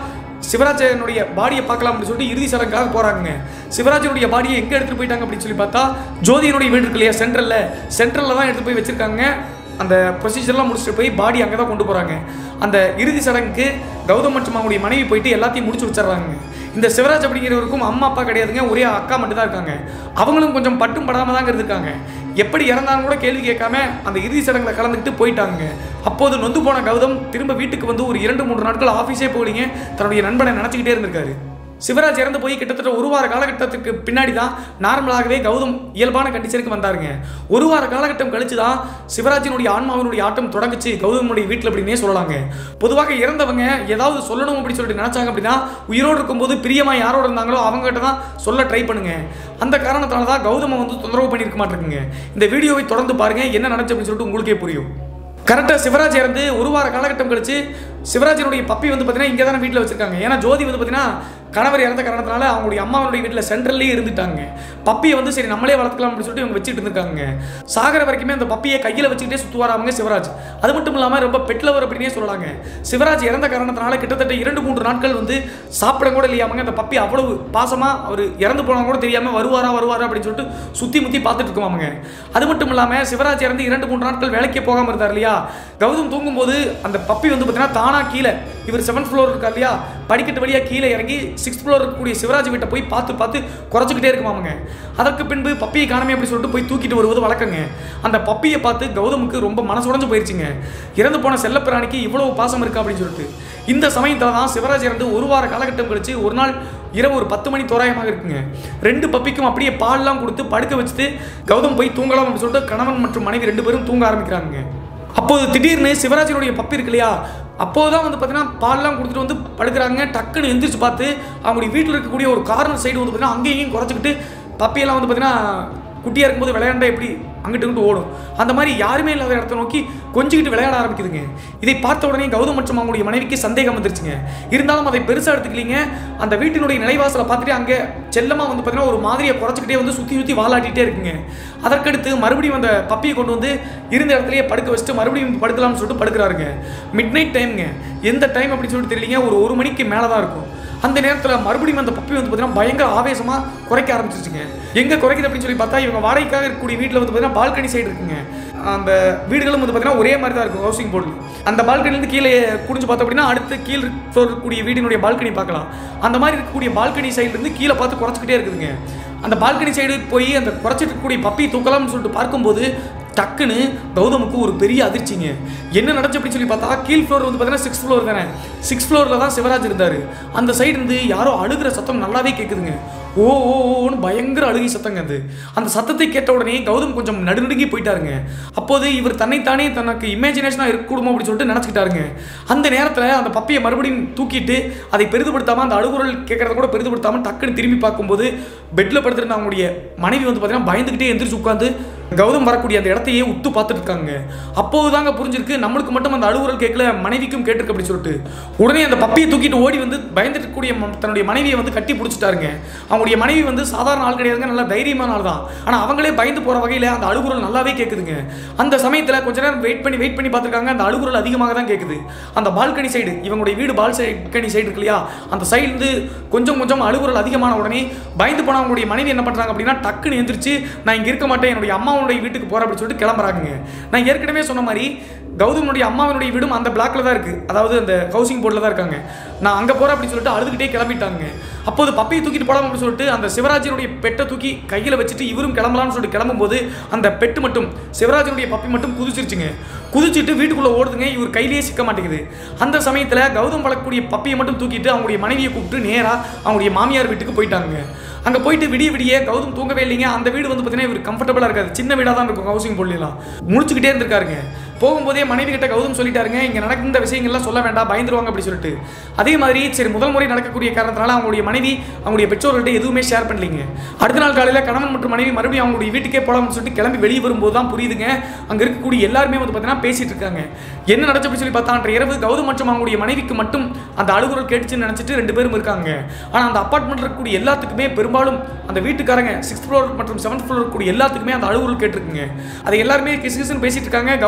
சிவராஜனுடைய பாடியை பார்க்கலாம் அப்படின்னு சொல்லிட்டு இறுதி சடங்காக போகிறாங்க சிவராஜனுடைய பாடியை எங்கே எடுத்துகிட்டு போயிட்டாங்க அப்படின்னு சொல்லி பார்த்தா ஜோதியனுடைய வீடு இருக்கு இல்லையா சென்ட்ரலில் சென்ட்ரலில் தான் எடுத்து போய் வச்சுருக்காங்க அந்த ப்ரொசீஜர்லாம் முடிச்சுட்டு போய் பாடி அங்கே தான் கொண்டு போகிறாங்க அந்த இறுதி சடங்குக்கு கௌதம் மற்றும் அவங்களுடைய மனைவி போயிட்டு எல்லாத்தையும் முடிச்சு வச்சிடுறாங்க இந்த சிவராஜ் அப்படிங்கிறவருக்கும் அம்மா அப்பா கிடையாதுங்க ஒரே அக்கா மட்டும் தான் இருக்காங்க அவங்களும் கொஞ்சம் பட்டும் படாமல் தாங்க இருந்திருக்காங்க எப்படி இறந்தாலும் கூட கேள்வி கேட்காம அந்த இறுதி சடங்குல கலந்துக்கிட்டு போயிட்டாங்க அப்போது நொந்து போன கௌதம் திரும்ப வீட்டுக்கு வந்து ஒரு இரண்டு மூன்று நாட்கள் ஆஃபீஸே போகலீங்க தன்னுடைய நண்பனை நினச்சிக்கிட்டே இருந்திருக்காரு சிவராஜ் இறந்து போய் கிட்டத்தட்ட ஒரு வார காலகட்டத்துக்கு பின்னாடி தான் நார்மலாகவே கௌதம் இயல்பான கண்டிஷனுக்கு வந்தாருங்க ஒரு வார காலகட்டம் கழிச்சு தான் சிவராஜினுடைய ஆன்மாவினுடைய ஆட்டம் தொடங்குச்சு கௌதமுடைய வீட்டில் அப்படின்னே சொல்லலாங்க பொதுவாக இறந்தவங்க ஏதாவது சொல்லணும் அப்படின்னு சொல்லிட்டு நினச்சாங்க அப்படின்னா உயிரோடு இருக்கும்போது பிரியமாக யாரோட இருந்தாங்களோ அவங்ககிட்ட தான் சொல்ல ட்ரை பண்ணுங்க அந்த காரணத்தால தான் கௌதமை வந்து தொந்தரவு பண்ணியிருக்க மாட்டிருக்குங்க இந்த வீடியோவை தொடர்ந்து பாருங்க என்ன நடந்துச்சு அப்படின்னு சொல்லிட்டு உங்களுக்கே புரியும் கரெக்டாக சிவராஜ் இறந்து ஒரு வார காலகட்டம் கழிச்சு சிவராஜனுடைய பப்பி வந்து பார்த்தீங்கன்னா இங்கே தானே வீட்டில் வச்சிருக்காங்க ஏன்னா ஜோதி வந்து பார்த்தீங்கன்னா கணவர் இறந்த காரணத்தினால அவங்களுடைய அம்மாவுடைய வீட்டில் சென்ட்ரல்லே இருந்துட்டாங்க பப்பியை வந்து சரி நம்மளே வளர்த்துக்கலாம் அப்படின்னு சொல்லிட்டு இவங்க வச்சுட்டு இருந்திருக்காங்க சாகர வரைக்குமே அந்த பப்பியை கையில் வச்சுக்கிட்டே சுற்றுவாராமங்க சிவராஜ் அது மட்டும் இல்லாமல் ரொம்ப பெட்லவர் அப்படின்னே சொல்லலாங்க சிவராஜ் இறந்த காரணத்தினால கிட்டத்தட்ட இரண்டு மூன்று நாட்கள் வந்து சாப்பிட கூட இல்லையாமங்க அந்த பப்பி அவ்வளவு பாசமாக அவர் இறந்து போனவங்க கூட தெரியாமல் வருவாரா வருவாரா அப்படின்னு சொல்லிட்டு சுற்றி முற்றி பார்த்துட்டு இருக்குமாமங்க அது மட்டும் இல்லாமல் சிவராஜ் இறந்து இரண்டு மூன்று நாட்கள் வேலைக்கே போகாமல் இருந்தார் இல்லையா கௌதம் தூங்கும்போது அந்த பப்பி வந்து பார்த்தீங்கன்னா தானாக கீழே இவர் செவன்த் ஃப்ளோர் இருக்கா இல்லையா படிக்கட்டு வழியாக கீழே இறங்கி சிக்ஸ்த் ஃப்ளோர் இருக்கக்கூடிய சிவராஜ் வீட்டை போய் பார்த்து பார்த்து குறைச்சிக்கிட்டே இருக்குமாமங்க அதற்கு பின்பு பப்பியை காணாமே அப்படி சொல்லிட்டு போய் தூக்கிட்டு வருவது வழக்கங்க அந்த பப்பியை பார்த்து கௌதமுக்கு ரொம்ப மனசுடைஞ்சு போயிருச்சுங்க இறந்து போன செல்லப்பிராணிக்கு இவ்வளவு பாசம் இருக்கா அப்படின்னு சொல்லிட்டு இந்த சமயத்தில் தான் சிவராஜ் இறந்து ஒரு வார காலகட்டம் கழிச்சு ஒரு நாள் இரவு ஒரு பத்து மணி தோராயமாக இருக்குங்க ரெண்டு பப்பிக்கும் அப்படியே பால்லாம் கொடுத்து படுக்க வச்சுட்டு கௌதம் போய் தூங்கலாம் அப்படின்னு சொல்லிட்டு கணவன் மற்றும் மனைவி ரெண்டு பேரும் தூங்க ஆரம்பிக்கிறாங்க அப்போது திடீர்னு சிவராஜனுடைய பப்பி இருக்கு இல்லையா அப்போதான் வந்து பார்த்தீங்கன்னா பால்லாம் கொடுத்துட்டு வந்து படுக்கிறாங்க டக்குன்னு எந்திரிச்சு பார்த்து அவங்களுடைய வீட்டில் இருக்கக்கூடிய ஒரு கார்னர் சைடு வந்து பார்த்தீங்கன்னா அங்கேயும் இங்கேயும் குறைச்சிக்கிட்டு பப்பியெல்லாம் வந்து பார்த்தீங்கன்னா குட்டியாக இருக்கும்போது விளையாண்டா எப்படி அங்கிட்டு இங்கிட்டு ஓடும் அந்த மாதிரி யாருமே இல்லாத இடத்த நோக்கி கொஞ்சிக்கிட்டு விளையாட ஆரம்பிக்குதுங்க இதை பார்த்த உடனே கௌதம் மற்றும் அவங்களுடைய மனைவிக்கு சந்தேகம் வந்துருச்சுங்க இருந்தாலும் அதை பெருசாக எடுத்துக்கலீங்க அந்த வீட்டினுடைய நிலைவாசலை பார்த்துட்டு அங்கே செல்லமாக வந்து பார்த்தீங்கன்னா ஒரு மாதிரியை குறைச்சிக்கிட்டே வந்து சுற்றி சுற்றி வாலாட்டிகிட்டே இருக்குங்க அதற்கடுத்து மறுபடியும் அந்த பப்பியை கொண்டு வந்து இருந்த இடத்துலயே படுக்க வச்சுட்டு மறுபடியும் படுக்கலாம்னு சொல்லிட்டு படுக்கிறாருங்க மிட் நைட் டைம்ங்க எந்த டைம் அப்படின்னு சொல்லிட்டு தெரியலீங்க ஒரு ஒரு மணிக்கு மேலே தான் இருக்கும் அந்த நேரத்தில் மறுபடியும் அந்த பப்பி வந்து பார்த்தீங்கன்னா பயங்கர ஆவேசமாக குறைக்க ஆரம்பிச்சிருச்சுங்க எங்கே குறைக்குது அப்படின்னு சொல்லி பார்த்தா இவங்க வாடகைக்காக இருக்கக்கூடிய வீட்டில் வந்து பார்த்தீங்கன்னா பால்கனி சைடு இருக்குங்க அந்த வீடுகளும் வந்து பார்த்தீங்கன்னா ஒரே மாதிரி தான் இருக்கும் ஹவுசிங் போர்டு அந்த பால்கனிலேருந்து கீழே குடிஞ்சு பார்த்தோம் அப்படின்னா அடுத்து கீழ் ஃப்ளோர் இருக்கக்கூடிய வீடினுடைய பால்கனி பார்க்கலாம் அந்த மாதிரி இருக்கக்கூடிய பால்கனி சைட்லேருந்து கீழே பார்த்து குறைச்சிக்கிட்டே இருக்குதுங்க அந்த பால்கனி சைடு போய் அந்த குறைச்சிட்டு இருக்கக்கூடிய பப்பி தூக்கலாம்னு சொல்லிட்டு பார்க்கும்போது டக்குன்னு கௌதமுக்கு ஒரு பெரிய அதிர்ச்சிங்க என்ன நடந்துச்சு அப்படின்னு சொல்லி பார்த்தா கீழ் ஃப்ளோர் வந்து பார்த்தீங்கன்னா சிக்ஸ் ஃப்ளோர் தானே சிக்ஸ் ஃப்ளோரில் தான் சிவராஜ் இருந்தார் அந்த சைடு இருந்து யாரோ அழுகிற சத்தம் நல்லாவே கேட்குதுங்க ஓ ஓ ஓன்னு பயங்கர அழுகை சத்தங்க அது அந்த சத்தத்தை கேட்ட உடனே கௌதம் கொஞ்சம் நடுநடுங்கி போயிட்டாருங்க அப்போது இவர் தன்னைத்தானே தனக்கு இமேஜினேஷனாக இருக்கக்கூடுமோ அப்படின்னு சொல்லிட்டு நினச்சிக்கிட்டாருங்க அந்த நேரத்தில் அந்த பப்பியை மறுபடியும் தூக்கிட்டு அதை பெரிதுபடுத்தாமல் அந்த அழுகுரல் கேட்கறத கூட பெரிதுபடுத்தாமல் டக்குன்னு திரும்பி பார்க்கும்போது பெட்டில் படுத்துருந்த அவங்களுடைய மனைவி வந்து பார்த்தீங்கன்னா பயந்துக்கிட்டே எந்திரிச்சு உட்காந்து கௌதம் வரக்கூடிய அந்த இடத்தையே உத்து பார்த்துட்டு இருக்காங்க அப்போது தாங்க புரிஞ்சிருக்கு நம்மளுக்கு மட்டும் அந்த அழுகுரல் கேட்கல மனைவிக்கும் கேட்டிருக்கு அப்படி சொல்லிட்டு உடனே அந்த பப்பியை தூக்கிட்டு ஓடி வந்து பயந்துட்டு இருக்கக்கூடிய ம- தன்னுடைய மனைவியை வந்து கட்டி பிடிச்சிட்டாருங்க அவங்களுடைய மனைவி வந்து சாதாரண ஆள் கிடையாதுங்க நல்ல தைரியமான ஆள் தான் ஆனால் அவங்களே பயந்து போகிற வகையில் அந்த அழுகுரல் நல்லாவே கேட்குதுங்க அந்த சமயத்தில் கொஞ்ச நேரம் வெயிட் பண்ணி வெயிட் பண்ணி பார்த்துருக்காங்க அந்த அழுகுரல் அதிகமாக தான் கேட்குது அந்த பால்கனி சைடு இவங்களுடைய வீடு பால்கனி சைடு இருக்கு இல்லையா அந்த சைடுலேருந்து கொஞ்சம் கொஞ்சம் அழுகுரல் அதிகமான உடனே பயந்து போன அவங்களுடைய மனைவி என்ன பண்ணுறாங்க அப்படின்னா டக்குன்னு எந்திரிச்சு நான் இங்கே இருக்க மாட்டேன் என்னுடைய அம்மாவுடைய வீட்டுக்கு போகிறேன் அப்படின்னு சொல்லிட்டு கிளம்புறாங்க நான் ஏற்கனவே சொன்ன மாதிரி கௌதமனுடைய அம்மாவினுடைய வீடும் அந்த பிளாக்ல தான் இருக்குது அதாவது அந்த ஹவுசிங் போர்டில் தான் இருக்காங்க நான் அங்கே போகிறேன் அப்படின்னு சொல்லிட்டு அழுதுகிட்டே கிளம்பிட்டாங்க அப்போது பப்பியை தூக்கிட்டு போகலாம் அப்படின்னு சொல்லிட்டு அந்த சிவராஜனுடைய பெட்டை தூக்கி கையில் வச்சுட்டு இவரும் கிளம்பலாம்னு சொல்லிட்டு கிளம்பும்போது அந்த பெட்டு மட்டும் சிவராஜனுடைய பப்பி மட்டும் குதிச்சிருச்சுங்க குதிச்சிட்டு வீட்டுக்குள்ளே ஓடுதுங்க இவர் கையிலேயே சிக்க மாட்டேங்குது அந்த சமயத்தில் கௌதம் வளர்க்கக்கூடிய பப்பியை மட்டும் தூக்கிட்டு அவங்களுடைய மனைவியை கூப்பிட்டு நேராக அவங்களுடைய மாமியார் வீட்டுக்கு போயிட்டாங்க அங்கே போயிட்டு விடிய விடிய கௌதம் தூங்கவே இல்லைங்க அந்த வீடு வந்து பார்த்தீங்கன்னா இவர் கம்ஃபர்டபுளாக இருக்காது சின்ன வீடாக தான் இருக்கும் ஹவுசிங் போடலாம் முழிச்சுக்கிட்டே இருந்திருக்காருங்க போகும்போதே மனைவி கிட்ட கௌதம் சொல்லிட்டாருங்க இங்கே நடக்கிற விஷயங்கள்லாம் சொல்ல வேண்டாம் பயந்துருவாங்க அப்படி சொல்லிட்டு அதே மாதிரி சரி முதல் முறை நடக்கக்கூடிய காரணத்தினால அவங்களுடைய மனைவி அவங்களுடைய பெற்றோர்கள்ட்ட எதுவுமே ஷேர் பண்ணலீங்க அடுத்த நாள் காலையில் கணவன் மற்றும் மனைவி மறுபடியும் அவங்களுடைய வீட்டுக்கே போகலாம்னு சொல்லிட்டு கிளம்பி வெளியே வரும்போது தான் புரியுதுங்க அங்கே இருக்கக்கூடிய எல்லாருமே வந்து பார்த்தீங்கன்னா பேசிட்டு இருக்காங்க என்ன நடந்துச்சு அப்படி சொல்லி பார்த்தா அன்றைய இரவு கௌதம் மற்றும் அவங்களுடைய மனைவிக்கு மட்டும் அந்த அழுகுரல் கேட்டுச்சுன்னு நினச்சிட்டு ரெண்டு பேரும் இருக்காங்க ஆனால் அந்த அப்பார்ட்மெண்ட் இருக்கக்கூடிய எல்லாத்துக்குமே பெரும்பாலும் அந்த வீட்டுக்காரங்க சிக்ஸ்த் ஃப்ளோர் மற்றும் செவன்த் ஃப்ளோர் இருக்கக்கூடிய எல்லாத்துக்குமே அந்த அழுகுரல் கேட்டிருக்குங்க அதை எல்லாருமே கிசு கிசுன்னு பேசிட்டு இருக்காங்க கௌதம் மட்டும்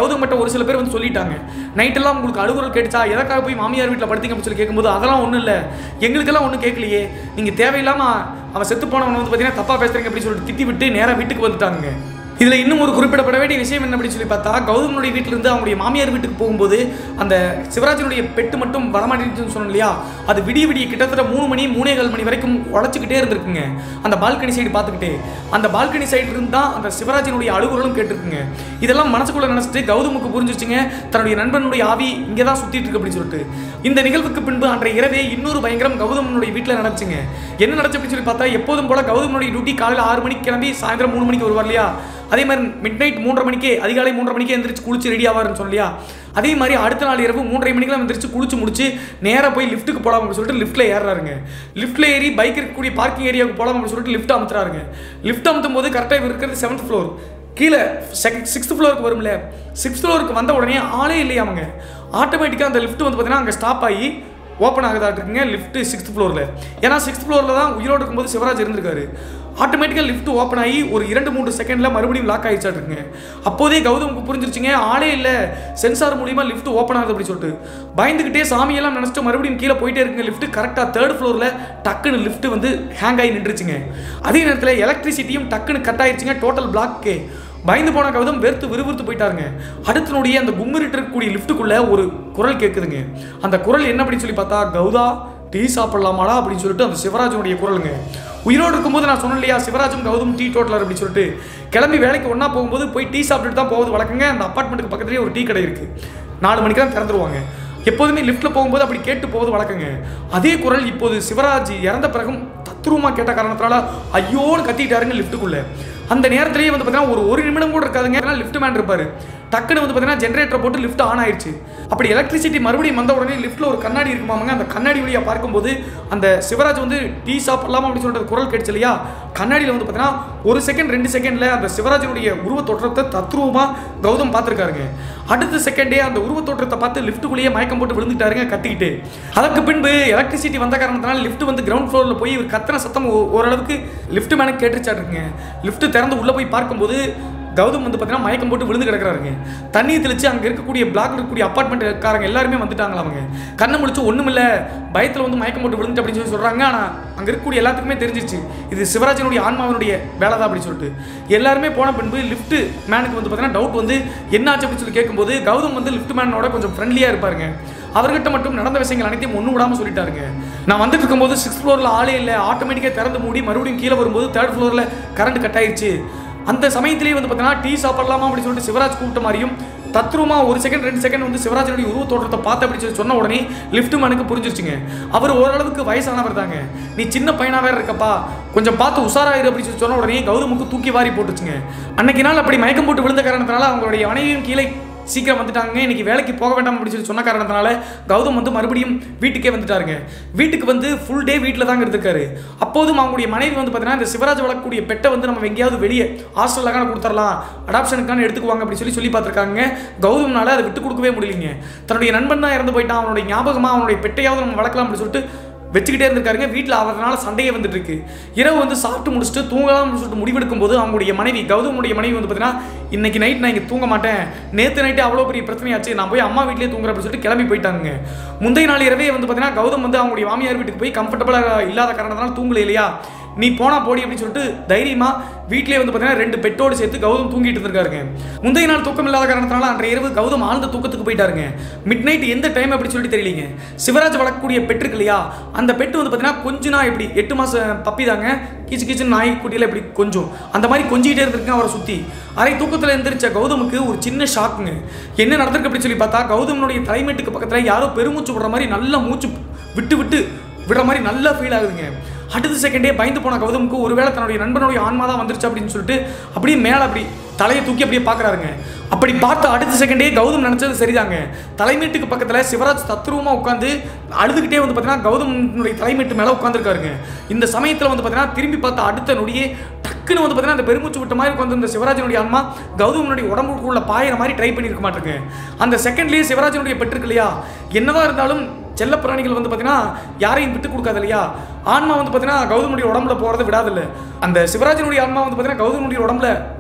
ஒரு சில பேர் வந்து சொல்லிட்டாங்க நைட்டெல்லாம் உங்களுக்கு அலுவலர் கேட்டுச்சா எதற்காக போய் மாமியார் வீட்டில் படுத்தீங்க அப்படின்னு சொல்லி கேட்கும்போது அதெல்லாம் ஒன்றும் இல்லை எங்களுக்கெல்லாம் ஒன்றும் கேட்கலையே நீங்கள் தேவையில்லாமல் அவன் செத்து போனவன் வந்து பார்த்தீங்கன்னா தப்பாக பேசுறீங்க அப்படின்னு சொல்லிட்டு திட்டி விட்டு நேராக வீட்டுக்கு வந்துட்டாங்க இதில் இன்னும் ஒரு குறிப்பிடப்பட வேண்டிய விஷயம் என்ன அப்படின்னு சொல்லி பார்த்தா கௌதமனுடைய வீட்டிலிருந்து அவங்களுடைய மாமியார் வீட்டுக்கு போகும்போது அந்த சிவராஜனுடைய பெட்டு மட்டும் வரமாட்டேன்னு சொன்னோம் இல்லையா அது விடிய விடிய கிட்டத்தட்ட மூணு மணி மூணே கால் மணி வரைக்கும் உழைச்சிக்கிட்டே இருந்திருக்குங்க அந்த பால்கனி சைடு பார்த்துக்கிட்டே அந்த பால்கனி சைடு இருந்து தான் அந்த சிவராஜனுடைய அழுகுறலும் கேட்டிருக்குங்க இதெல்லாம் மனசுக்குள்ள நினச்சிட்டு கௌதமுக்கு புரிஞ்சிருச்சுங்க தன்னுடைய நண்பனுடைய ஆவி இங்கே தான் சுற்றிட்டு இருக்கு அப்படின்னு சொல்லிட்டு இந்த நிகழ்வுக்கு பின்பு அன்றைய இரவே இன்னொரு பயங்கரம் கௌதமனுடைய வீட்டில் நடந்துச்சுங்க என்ன நடந்துச்சு அப்படின்னு சொல்லி பார்த்தா எப்போதும் போல கௌதமனுடைய டியூட்டி காலையில் ஆறு மணிக்கு கிளம்பி சாயந்தரம் மூணு மணிக்கு வருவார் இல்லையா அதே மாதிரி மிட் நைட் மூன்றரை மணிக்கே அதிகாலை மூன்றரை மணிக்கே எந்திரிச்சு குளிச்சு ரெடி ஆவார்னு சொல்லியா அதே மாதிரி அடுத்த நாள் இரவு மூன்றரை மணிக்கெல்லாம் எந்திரிச்சு குளிச்சு முடிச்சு நேராக போய் லிஃப்ட்டுக்கு போகலாம் அப்படின்னு சொல்லிட்டு லிஃப்ட்டில் ஏறுறாருங்க லிஃப்ட்டில் ஏறி பைக் இருக்கக்கூடிய பார்க்கிங் ஏரியாவுக்கு போகலாம் அப்படின்னு சொல்லிட்டு லிஃப்ட் அமுத்துறாருங்க லிஃப்ட் அமுத்தும் போது கரெக்டாக இவர் இருக்கிறது செவன்த் ஃப்ளோர் கீழே செகண்ட் சிக்ஸ்த் ஃப்ளோருக்கு வரும்ல சிக்ஸ்த் ஃப்ளோருக்கு வந்த உடனே ஆளே இல்லையாமங்க ஆட்டோமேட்டிக்காக அந்த லிஃப்ட் வந்து பார்த்தீங்கன்னா அங்கே ஸ்டாப் ஆகி ஓப்பன் ஆகுதாட்டு இருக்குங்க லிஃப்ட் சிக்ஸ்த் ஃப்ளோரில் ஏன்னா சிக்ஸ்த் ஃப்ளோரில் தான் உயிரோடு இருக்கும்போது சிவராஜ் இருந்திருக்காரு ஆட்டோமேட்டிக்காக லிஃப்ட் ஓப்பன் ஆகி ஒரு இரண்டு மூன்று செகண்டில் மறுபடியும் லாக் ஆகிடுச்சாட்டு இருக்குங்க அப்போதே கௌதமுக்கு புரிஞ்சிருச்சுங்க ஆளே இல்லை சென்சார் மூலியமா லிஃப்ட் ஓப்பன் ஆகுது அப்படி சொல்லிட்டு பயந்துக்கிட்டே சாமியெல்லாம் நினச்சிட்டு மறுபடியும் கீழே போயிட்டே இருக்குங்க லிஃப்ட் கரெக்டாக தேர்ட் ஃப்ளோரில் டக்குன்னு லிஃப்ட் வந்து ஹேங் ஆகி நின்றுச்சுங்க அதே நேரத்தில் எலக்ட்ரிசிட்டியும் டக்குன்னு கட் ஆயிடுச்சுங்க டோட்டல் பிளாக்கு பயந்து போன கௌதம் வெறுத்து விறுவிறுத்து போயிட்டாருங்க அடுத்தனுடைய அந்த கும்மிரிட்டு இருக்கக்கூடிய லிஃப்ட்டுக்குள்ள ஒரு குரல் கேட்குதுங்க அந்த குரல் என்ன அப்படின்னு சொல்லி பார்த்தா கௌதா டீ சாப்பிடலாமாடா அப்படின்னு சொல்லிட்டு அந்த சிவராஜனுடைய குரலுங்க உயிரோடு இருக்கும்போது நான் சொன்னேன் இல்லையா சிவராஜும் கௌதம் டீ டோட்டலர் அப்படின்னு சொல்லிட்டு கிளம்பி வேலைக்கு ஒன்றா போகும்போது போய் டீ சாப்பிட்டுட்டு தான் போகுது வழக்கங்க அந்த அப்பார்ட்மெண்ட்டுக்கு பக்கத்துலேயே ஒரு டீ கடை இருக்குது நாலு மணிக்கு தான் திறந்துருவாங்க எப்போதுமே லிஃப்ட்டில் போகும்போது அப்படி கேட்டு போவது வழக்கங்க அதே குரல் இப்போது சிவராஜ் இறந்த பிறகும் தத்ரூமா கேட்ட காரணத்தினால ஐயோன்னு கத்திட்டாருங்க லிஃப்ட்டுக்குள்ள அந்த நேரத்திலேயே வந்து பார்த்தீங்கன்னா ஒரு ஒரு நிமிடம் கூட இருக்காதுங்க ஏன்னா லிஃப்ட் மேன் இருப்பாரு டக்குன்னு வந்து பார்த்தீங்கன்னா ஜென்ரேட்டரை போட்டு லிஃப்ட் ஆன் ஆயிடுச்சு அப்படி எலக்ட்ரிசிட்டி மறுபடியும் வந்த உடனே லிஃப்ட்டில் ஒரு கண்ணாடி இருக்குமாங்க அந்த கண்ணாடி வழியாக பார்க்கும்போது அந்த சிவராஜ் வந்து டீ சாப்பிடலாமா அப்படின்னு சொல்லிட்டு குரல் கேட்டுச்சு இல்லையா கண்ணாடியில் வந்து பார்த்தீங்கன்னா ஒரு செகண்ட் ரெண்டு செகண்டில் அந்த சிவராஜனுடைய உருவ தோற்றத்தை தத்ரூபமாக கௌதம் பார்த்துருக்காருங்க அடுத்த செகண்டே அந்த உருவ தோற்றத்தை பார்த்து லிஃப்ட்டுக்குள்ளேயே மயக்கம் போட்டு விழுந்துட்டாருங்க கத்திக்கிட்டு அதற்கு பின்பு எலக்ட்ரிசிட்டி வந்த காரணத்தினால லிஃப்ட் வந்து கிரவுண்ட் ஃப்ளோரில் போய் இவர் கத்தின சத்தம் ஓ- ஓரளவுக்கு லிஃப்ட் மேனுக்கு கேட்டுச்சாட்டுருங்க லிஃப்ட் திறந்து உள்ளே போய் பார்க்கும்போது கௌதம் வந்து பார்த்தீங்கன்னா மயக்கம் போட்டு விழுந்து கிடக்குறாருங்க தண்ணி தெளிச்சு அங்கே இருக்கக்கூடிய பிளாக்ல இருக்கக்கூடிய அப்பார்ட்மெண்ட் இருக்காரங்க எல்லாருமே வந்துட்டாங்களா அவங்க கண்ணை முடிச்சு ஒன்றும் இல்லை பயத்தில் வந்து மயக்கம் போட்டு விழுந்துட்டு அப்படின்னு சொல்லி சொல்கிறாங்க ஆனால் அங்கே இருக்கக்கூடிய எல்லாத்துக்குமே தெரிஞ்சிச்சு இது சிவராஜனுடைய ஆன்மாவினுடைய வேலை தான் அப்படின்னு சொல்லிட்டு எல்லாருமே போன பின்பு லிஃப்ட் மேனுக்கு வந்து பார்த்தீங்கன்னா டவுட் வந்து என்னாச்சு அப்படின்னு சொல்லி கேட்கும்போது கௌதம் வந்து லிஃப்ட் மேனோட கொஞ்சம் ஃப்ரெண்ட்லியாக இருப்பாருங்க அவர்கிட்ட மட்டும் நடந்த விஷயங்கள் அனைத்தையும் ஒன்றும் விடாமல் சொல்லிட்டாருங்க நான் வந்துட்டு இருக்கும்போது சிக்ஸ்த் ஃப்ளோரில் ஆளே இல்லை ஆட்டோமேட்டிக்காக திறந்து மூடி மறுபடியும் கீழே வரும்போது தேர்ட் ஃப்ளோரில் கரண்ட் கட் ஆயிடுச்சு அந்த சமயத்திலேயே வந்து பார்த்தீங்கன்னா டீ சாப்பிடலாமா அப்படின்னு சொல்லிட்டு சிவராஜ் கூப்பிட்ட மாதிரியும் தத்ரூமா ஒரு செகண்ட் ரெண்டு செகண்ட் வந்து சிவராஜனுடைய உருவ தோற்றத்தை பார்த்து அப்படி சொல்லி சொன்ன உடனே லிஃப்ட் மேனுக்கு புரிஞ்சிருச்சுங்க அவர் ஓரளவுக்கு வயசானவர் தாங்க நீ சின்ன பையனா வேற இருக்கப்பா கொஞ்சம் பார்த்து உஷாராயிரு அப்படின்னு சொல்லி சொன்ன உடனே கௌதமுக்கு தூக்கி வாரி போட்டுச்சுங்க அன்னைக்கு நாள் அப்படி மயக்கம் போட்டு விழுந்த காரணத்தினால அவங்களுடைய மனைவியும் கீழே சீக்கிரம் வந்துட்டாங்க இன்னைக்கு வேலைக்கு போக வேண்டாம் அப்படின்னு சொல்லி சொன்ன காரணத்தினால கௌதம் வந்து மறுபடியும் வீட்டுக்கே வந்துட்டாருங்க வீட்டுக்கு வந்து ஃபுல் டே வீட்டில் தாங்க இருந்திருக்காரு அப்போதும் அவங்களுடைய மனைவி வந்து பார்த்தீங்கன்னா இந்த சிவராஜ் வளர்க்கக்கூடிய பெட்டை வந்து நம்ம எங்கேயாவது வெளியே ஹாஸ்டலுக்கான கொடுத்துடலாம் அடாப்ஷனுக்கான எடுத்துக்குவாங்க அப்படின்னு சொல்லி சொல்லி பார்த்துருக்காங்க கௌதம்னால அதை விட்டு கொடுக்கவே முடியலைங்க தன்னுடைய நண்பன் தான் இறந்து போயிட்டான் அவனுடைய ஞாபகமாக அவனுடைய பெட்டையாவது நம்ம வளர்க்கலாம் அப்படின்னு சொல்லிட்டு வச்சுக்கிட்டே இருந்திருக்காருங்க வீட்டில் அவரால் சண்டையே வந்துட்டு இருக்கு இரவு வந்து சாப்பிட்டு முடிச்சுட்டு தூங்கலாம்னு சொல்லிட்டு முடிவெடுக்கும் போது அவங்களுடைய மனைவி கௌதமுடைய மனைவி வந்து பார்த்தீங்கன்னா இன்னைக்கு நைட் நான் இங்கே தூங்க மாட்டேன் நேற்று நைட்டு அவ்வளோ பெரிய பிரச்சனையாச்சு நான் போய் அம்மா வீட்லேயே தூங்குறேன் அப்படின்னு சொல்லிட்டு கிளம்பி போயிட்டாங்க முந்தைய நாள் இரவே வந்து பார்த்தீங்கன்னா கௌதம் வந்து அவங்களுடைய மாமியார் வீட்டுக்கு போய் கம்ஃபர்டபுளாக இல்லாத காரணத்தினால தூங்கல இல்லையா நீ போனா போடி அப்படின்னு சொல்லிட்டு தைரியமா வீட்லயே வந்து பார்த்தீங்கன்னா ரெண்டு பெட்டோடு சேர்த்து கௌதம் தூங்கிட்டு இருந்திருக்காருங்க முந்தைய நாள் தூக்கம் இல்லாத காரணத்தினால அன்றைய இரவு கௌதம் ஆழ்ந்த தூக்கத்துக்கு போயிட்டாருங்க மிட் நைட் எந்த டைம் அப்படி சொல்லிட்டு தெரியலீங்க சிவராஜ் வளர்க்கக்கூடிய பெட் இருக்கு இல்லையா அந்த பெட்டு வந்து பார்த்தீங்கன்னா கொஞ்ச நாள் இப்படி எட்டு மாசம் பப்பி தாங்க கீச்சு கீச்சு நாய் குட்டியில இப்படி கொஞ்சம் அந்த மாதிரி கொஞ்சிக்கிட்டே இருந்திருக்குங்க அவரை சுத்தி அரை தூக்கத்தில் எந்திரிச்ச கௌதமுக்கு ஒரு சின்ன ஷாக்குங்க என்ன நடந்திருக்கு அப்படின்னு சொல்லி பார்த்தா கௌதமனுடைய தலைமேட்டுக்கு பக்கத்துல யாரோ பெருமூச்சு விடுற மாதிரி நல்ல மூச்சு விட்டு விட்டு விடுற மாதிரி நல்லா ஃபீல் ஆகுதுங்க அடுத்த செகண்டே பயந்து போன கௌதமுக்கு ஒருவேளை தன்னுடைய நண்பனுடைய ஆன்மா தான் வந்துருச்சு அப்படின்னு சொல்லிட்டு அப்படியே மேலே அப்படி தலையை தூக்கி அப்படியே பார்க்குறாருங்க அப்படி பார்த்த அடுத்த செகண்டே கௌதம் நினச்சது சரிதாங்க தலைமீட்டுக்கு பக்கத்தில் சிவராஜ் தத்ரூபமாக உட்காந்து அழுதுகிட்டே வந்து பார்த்தீங்கன்னா கௌதமனுடைய தலைமீட்டு மேலே உட்காந்துருக்காருங்க இந்த சமயத்தில் வந்து பார்த்தீங்கன்னா திரும்பி பார்த்த அடுத்த நொடியே டக்குன்னு வந்து பார்த்தீங்கன்னா அந்த பெருமூச்சு விட்ட மாதிரி உட்காந்து இந்த சிவராஜனுடைய ஆன்மா கௌதமனுடைய உடம்புக்குள்ள பாயிற மாதிரி ட்ரை பண்ணியிருக்க மாட்டேங்க அந்த செகண்ட்லேயே சிவராஜனுடைய பெற்றிருக்கு இல்லையா என்னதான் இருந்தாலும் செல்ல பிராணிகள் வந்து பார்த்தீங்கன்னா யாரையும் விட்டு கொடுக்காது இல்லையா ஆன்மா வந்து பார்த்தீங்கன்னா கௌதமுடைய உடம்புல போகிறத விடாதில்ல அந்த சிவராஜனுடைய ஆன்மா வந்து பார்த்தீங்கன்னா கௌதமுடைய உடம்புல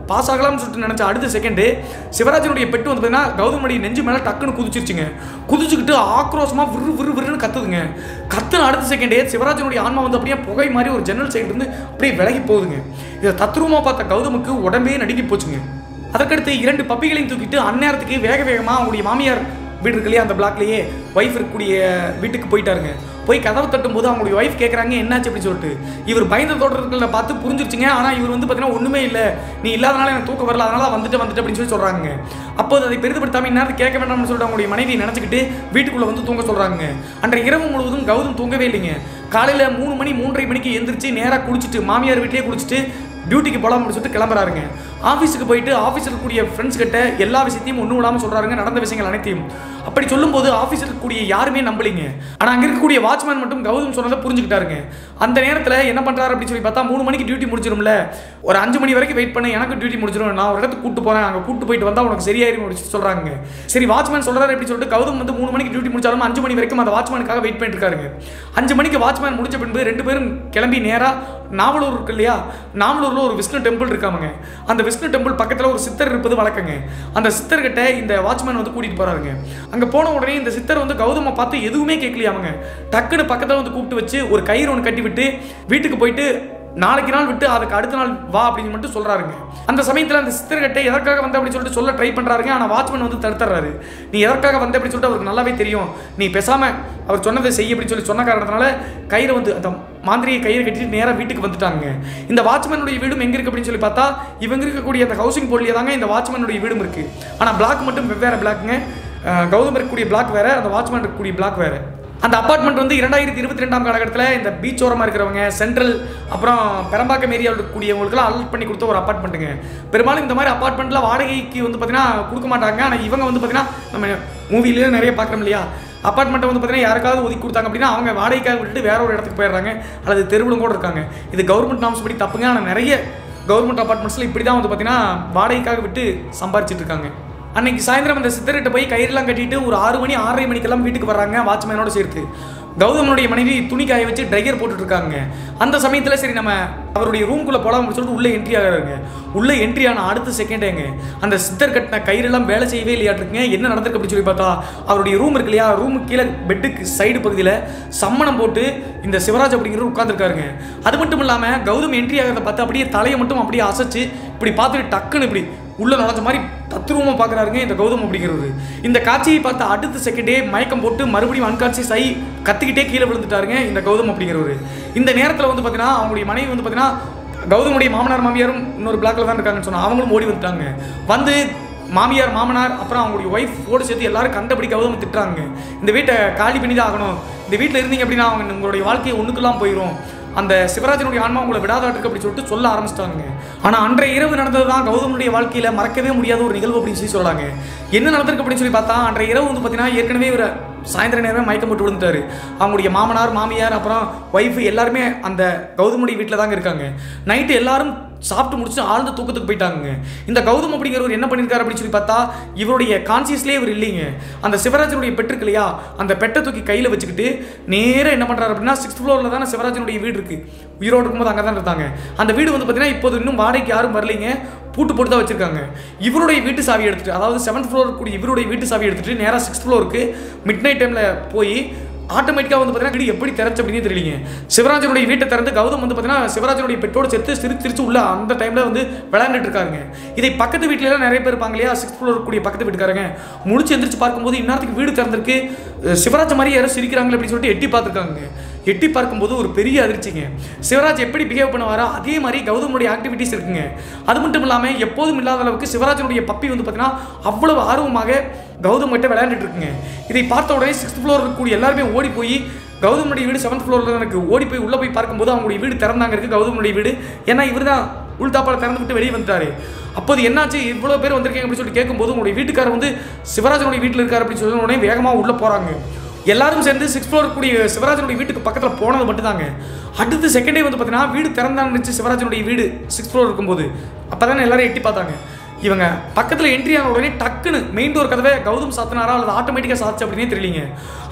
பாஸ் ஆகலாம்னு சொல்லிட்டு நினச்ச அடுத்த செகண்டு சிவராஜனுடைய பெட்டு வந்து பார்த்தீங்கன்னா கௌதமுடைய நெஞ்சு மேலே டக்குன்னு குதிச்சிருச்சுங்க குதிச்சுக்கிட்டு ஆக்ரோஷமாக விறு விறு விறுன்னு கத்துதுங்க கத்துன அடுத்த செகண்டே சிவராஜனுடைய ஆன்மா வந்து அப்படியே புகை மாதிரி ஒரு ஜன்னல் சைடு இருந்து அப்படியே விலகி போகுதுங்க இதை தத்ரூபமாக பார்த்த கௌதமுக்கு உடம்பே நடுங்கி போச்சுங்க அதற்கடுத்து இரண்டு பப்பிகளையும் தூக்கிட்டு அந்நேரத்துக்கு வேக வேகமாக அவங்களுடைய மாமியார் வீடு இருக்கு இல்லையா அந்த பிளாக்லேயே ஒய்ஃப் இருக்கக்கூடிய வீட்டுக்கு போயிட்டாருங்க போய் கதவு தட்டும்போது அவங்களுடைய ஒய்ஃப் கேட்குறாங்க என்னாச்சு அப்படின்னு சொல்லிட்டு இவர் பயந்த தோட்டத்தில் பார்த்து புரிஞ்சிருச்சுங்க ஆனால் இவர் வந்து பார்த்தீங்கன்னா ஒன்றுமே இல்லை நீ இல்லாதனால எனக்கு தூக்கம் வரல அதனால வந்துட்டு வந்துட்டு அப்படின்னு சொல்லி சொல்கிறாங்க அப்போது அதை பெரிதுபடுத்தாமல் இந்நேரத்துக்கு கேட்க வேண்டாம்னு சொல்லிட்டு அவங்களுடைய மனைவி நினச்சிக்கிட்டு வீட்டுக்குள்ளே வந்து தூங்க சொல்கிறாங்க அன்றைய இரவு முழுவதும் கௌதம் தூங்கவே இல்லைங்க காலையில் மூணு மணி மூன்றரை மணிக்கு எந்திரிச்சு நேராக குளிச்சுட்டு மாமியார் வீட்டிலேயே குளிச்சுட்டு டியூட்டிக்கு போலாம் முடிச்சுட்டு கிளம்புறாருங்க ஆஃபீஸுக்கு போயிட்டு ஆஃபீஸில் இருக்கக்கூடிய ஃப்ரெண்ட்ஸ் கிட்ட எல்லா விஷயத்தையும் ஒன்றும் விடாமல் சொல்கிறாருங்க நடந்த விஷயங்கள் அனைத்தையும் அப்படி சொல்லும்போது ஆஃபீஸில் இருக்கக்கூடிய யாருமே நம்பலிங்க ஆனால் அங்கே இருக்கக்கூடிய வாட்ச்மேன் மட்டும் கௌதம் சொன்னதை புரிஞ்சுக்கிட்டாருங்க அந்த நேரத்தில் என்ன பண்ணுறாரு அப்படின்னு சொல்லி பார்த்தா மூணு மணிக்கு டியூட்டி முடிச்சிடும்ல ஒரு அஞ்சு மணி வரைக்கும் வெயிட் பண்ண எனக்கு டியூட்டி முடிச்சிடும் நான் ஒரு இடத்துக்கு கூட்டு போகிறேன் அங்கே கூட்டு போயிட்டு வந்தால் உனக்கு சரியாயிரும் முடிச்சு சொல்கிறாங்க சரி வாட்ச்மேன் சொல்கிறாரு அப்படின்னு சொல்லிட்டு கௌதம் வந்து மூணு மணிக்கு டியூட்டி முடிச்சாலும் அஞ்சு மணி வரைக்கும் அந்த வாட்ச்மேனுக்காக வெயிட் பண்ணிட்டு இருக்காருங்க அஞ்சு மணிக்கு வாட்ச்மேன் முடிச்ச பின்பு ரெண்டு பேரும் கிளம்பி நேராக நாவலூர் இருக்கு இல்லையா நாவலூரில் ஒரு விஷ்ணு டெம்பிள் இருக்காமங்க அந்த விஷ்ணு டெம்பிள் பக்கத்தில் ஒரு சித்தர் இருப்பது வழக்கங்க அந்த சித்தர்கிட்ட இந்த வாட்ச்மேன் வந்து கூட்டிகிட்டு போகிறாருங்க அங்கே போன உடனே இந்த சித்தர் வந்து கௌதமை பார்த்து எதுவுமே கேட்கலையாமங்க டக்குன்னு பக்கத்தில் வந்து கூப்பிட்டு வச்சு ஒரு கயிறு ஒன்று கட்டி விட்டு வீட்டுக்கு போயிட்டு நாளைக்கு நாள் விட்டு அதுக்கு அடுத்த நாள் வா அப்படின்னு மட்டும் சொல்றாருங்க அந்த சமயத்தில் அந்த சித்தர்கிட்ட எதற்காக வந்த அப்படின்னு சொல்லிட்டு சொல்ல ட்ரை பண்றாருங்க ஆனால் வாட்ச்மேன் வந்து தடுத்துறாரு நீ எதற்காக வந்த அப்படின்னு சொல்லிட்டு அவருக்கு நல்லாவே தெரியும் நீ பேசாம அவர் சொன்னதை செய் அப்படின்னு சொல்லி சொன்ன காரணத்தினால கயிறை வந்து அந்த மாந்திரியை கயிறு கட்டிட்டு நேராக வீட்டுக்கு வந்துட்டாங்க இந்த வாட்ச்மேனுடைய வீடும் எங்க இருக்கு அப்படின்னு சொல்லி பார்த்தா இவங்க இருக்கக்கூடிய அந்த ஹவுசிங் போர்ட்லேயே தாங்க இந்த வாட்ச்மேனுடைய வீடும் இருக்கு ஆனால் பிளாக் மட்டும் வெவ்வேறு பிளாக்குங்க அஹ் கௌதம் இருக்கக்கூடிய பிளாக் வேற அந்த வாட்ச்மேன் இருக்கக்கூடிய பிளாக் வேற அந்த அப்பார்ட்மெண்ட் வந்து இரண்டாயிரத்தி இருபத்தி ரெண்டாம் காலகட்டத்தில் இந்த பீச் ஓரமாக இருக்கிறவங்க சென்ட்ரல் அப்புறம் பெரம்பாக்கம் ஏரியாவில் இருக்கக்கூடியவங்களுக்குலாம் அலர்ட் பண்ணி கொடுத்த ஒரு அப்பார்ட்மெண்ட்டுங்க பெரும்பாலும் இந்த மாதிரி அப்பார்ட்மெண்ட்டில் வாடகைக்கு வந்து பார்த்தீங்கன்னா கொடுக்க மாட்டாங்க ஆனால் இவங்க வந்து பார்த்தீங்கன்னா நம்ம மூவிலேயே நிறைய பார்க்குறோம் இல்லையா அப்பார்ட்மெண்ட்டை வந்து பார்த்தீங்கன்னா யாருக்காவது ஒதுக்கி கொடுத்தாங்க அப்படின்னா அவங்க வாடகைக்காக விட்டுட்டு வேற ஒரு இடத்துக்கு போயிடுறாங்க அல்லது தெருவிலும் கூட இருக்காங்க இது கவர்மெண்ட் நாம்ஸ் படி தப்புங்க ஆனால் நிறைய கவர்மெண்ட் அப்பார்ட்மெண்ட்ஸில் இப்படி தான் வந்து பார்த்தீங்கன்னா வாடகைக்காக விட்டு சம்பாரிச்சிட்டு இருக்காங்க அன்னைக்கு சாயந்தரம் அந்த சித்தர்கிட்ட போய் கயிறுலாம் கட்டிட்டு ஒரு ஆறு மணி ஆறரை மணிக்கெல்லாம் வீட்டுக்கு வர்றாங்க வாட்ச்மேனோட சேர்த்து கௌதமனுடைய மனைவி துணி காய வச்சு ட்ரையர் போட்டுட்டு இருக்காங்க அந்த சமயத்தில் சரி நம்ம அவருடைய ரூம்குள்ளே போலாம் சொல்லிட்டு உள்ளே என்ட்ரி ஆகிறாருங்க உள்ளே என்ட்ரி ஆன அடுத்த செகண்டேங்க அந்த சித்தர் கட்டின கயிறெல்லாம் வேலை செய்யவே இல்லையாட்டிருக்குங்க என்ன நடந்திருக்கு அப்படின்னு சொல்லி பார்த்தா அவருடைய ரூம் இருக்கு இல்லையா ரூமுக்கு கீழே பெட்டுக்கு சைடு பகுதியில் சம்மணம் போட்டு இந்த சிவராஜ் அப்படிங்கிறவர் உட்காந்துருக்காருங்க அது மட்டும் இல்லாமல் கௌதம் என்ட்ரி ஆகிறத பார்த்து அப்படியே தலையை மட்டும் அப்படியே அசைச்சு இப்படி பார்த்துட்டு டக்குன்னு இப்படி உள்ள நுழைஞ்ச மாதிரி தத்ரூபமாக பார்க்குறாருங்க இந்த கௌதம் அப்படிங்கிறவர் இந்த காட்சியை பார்த்து அடுத்த செகண்டே மயக்கம் போட்டு மறுபடியும் அன்கான்சியஸ் ஆகி கத்திக்கிட்டே கீழே விழுந்துட்டாருங்க இந்த கௌதம் அப்படிங்கிறவர் இந்த நேரத்தில் வந்து பார்த்தீங்கன்னா அவங்களுடைய மனைவி வந்து பார்த்தீங்கன்னா கௌதமுடைய மாமனார் மாமியாரும் இன்னொரு பிளாக்ல தான் இருக்காங்கன்னு சொன்னா அவங்களும் ஓடி வந்துட்டாங்க வந்து மாமியார் மாமனார் அப்புறம் அவங்களுடைய ஒய்ஃப் ஓடு சேர்த்து எல்லாரும் கண்டபடி கௌதம் திட்டுறாங்க இந்த வீட்டை காலி பண்ணி தான் ஆகணும் இந்த வீட்டில் இருந்தீங்க அப்படின்னா அவங்க உங்களுடைய வாழ்க்கையை ஒன்றுக்கெல்லாம் போயிடும் அந்த சிவராஜனுடைய ஆன்மா உங்களை விடாதாட்டுக்கு அப்படி சொல்லிட்டு சொல்ல ஆரம்பிச்சிட்டாங்க ஆனால் அன்றைய இரவு நடந்தது தான் கௌதமனுடைய வாழ்க்கையில் மறக்கவே முடியாத ஒரு நிகழ்வு அப்படின்னு சொல்லி சொல்லலாங்க என்ன நடந்திருக்கு அப்படின்னு சொல்லி பார்த்தா அன்றைய இரவு வந்து பார்த்தீங்கன்னா ஏற்கனவே ஒரு சாயந்தர நேரமே மயக்கம் போட்டு விழுந்துட்டாரு அவங்களுடைய மாமனார் மாமியார் அப்புறம் ஒய்ஃபு எல்லாருமே அந்த கௌதமுடைய வீட்டில் தாங்க இருக்காங்க நைட்டு எல்லாரும் சாப்பிட்டு முடிச்சு ஆழ்ந்த தூக்கத்துக்கு போயிட்டாங்க இந்த கௌதம் அப்படிங்கிறவர் என்ன பண்ணியிருக்காரு அப்படின்னு சொல்லி பார்த்தா இவருடைய கான்சியஸ்லேயே இவர் இல்லைங்க அந்த சிவராஜனுடைய பெட்டிருக்கு இல்லையா அந்த பெட்டை தூக்கி கையில் வச்சுக்கிட்டு நேராக என்ன பண்ணுறாரு அப்படின்னா சிக்ஸ்த் ஃப்ளோரில் தானே சிவராஜனுடைய வீடு இருக்குது உயிரோடு இருக்கும்போது அங்கே தான் இருந்தாங்க அந்த வீடு வந்து பார்த்தீங்கன்னா இப்போது இன்னும் வாடகைக்கு யாரும் வரலைங்க பூட்டு போட்டு தான் வச்சிருக்காங்க இவருடைய வீட்டு சாவி எடுத்துட்டு அதாவது செவன்த் ஃப்ளோர் கூடிய இவருடைய வீட்டு சாவி எடுத்துட்டு நேராக சிக்ஸ்த் ஃப்ளோருக்கு மிட் நைட் டைமில் போய் ஆட்டோமேட்டிக்காக வந்து பார்த்தீங்கன்னா வீடு எப்படி திறச்சு அப்படின்னு தெரியலீங்க சிவராஜனுடைய வீட்டை திறந்து கௌதம் வந்து பார்த்தீங்கன்னா சிவராஜனுடைய பெட்டோடு சேர்த்து சிரிச்சு சிரிச்சு உள்ள அந்த டைமில் வந்து விளையாண்டுட்டு இருக்காங்க இதை பக்கத்து வீட்டுல எல்லாம் நிறைய பேர் இருப்பாங்க இல்லையா சிக்ஸ்த் ஃப்ளோர் கூடிய பக்கத்து வீட்டுக்காரங்க முடிச்சு எந்திரிச்சு பார்க்கும்போது இந்நேரத்துக்கு வீடு திறந்திருக்கு அஹ் சிவராஜ் மாதிரி யாரும் சிரிக்கிறாங்களே அப்படின்னு சொல்லிட்டு எட்டி பார்த்துருக்காங்க எட்டி பார்க்கும்போது ஒரு பெரிய அதிர்ச்சிங்க சிவராஜ் எப்படி பிஹேவ் பண்ணுவாரோ அதே மாதிரி கௌதமுடைய ஆக்டிவிட்டிஸ் இருக்குங்க அது மட்டும் இல்லாமல் எப்போதும் இல்லாத அளவுக்கு சிவராஜனுடைய பப்பி வந்து பார்த்தீங்கன்னா அவ்வளவு ஆர்வமாக கௌதம் கிட்ட விளையாண்டுட்டு இருக்குங்க இதை பார்த்த உடனே சிக்ஸ்த் ஃப்ளோர் இருக்கக்கூடிய எல்லாருமே ஓடி போய் கௌதமுடைய வீடு செவன்த் ஃப்ளோரில் எனக்கு ஓடி போய் உள்ளே போய் பார்க்கும்போது அவங்களுடைய வீடு திறந்தாங்க இருக்கு கௌதமுடைய வீடு ஏன்னா இவர் தான் உள்தாப்பால் திறந்து விட்டு வெளியே வந்துட்டாரு அப்போது என்னாச்சு இவ்வளோ பேர் வந்திருக்கீங்க அப்படின்னு சொல்லிட்டு கேட்கும்போது உங்களுடைய வீட்டுக்காரர் வந்து சிவராஜனுடைய வீட்டில் இருக்கார் அப்படின்னு சொன்ன உடனே வேகமாக உள்ளே போகிறாங்க எல்லாரும் சேர்ந்து சிக்ஸ் ஃப்ளோர் கூடிய சிவராஜனுடைய வீட்டுக்கு பக்கத்தில் போனது மட்டும்தாங்க அடுத்த செகண்டே வந்து பார்த்தீங்கன்னா வீடு திறந்தான்னு இருந்துச்சு சிவராஜனுடைய வீடு சிக்ஸ் ஃப்ளோர் இருக்கும்போது அப்போ தானே எல்லாரும் எட்டி பார்த்தாங்க இவங்க பக்கத்தில் என்ட்ரி ஆன உடனே டக்குன்னு மெயின் டோர் கதவை கௌதம் சாத்தினாரா அல்லது ஆட்டோமேட்டிக்காக சாச்சு அப்படின்னே தெரியலீங்க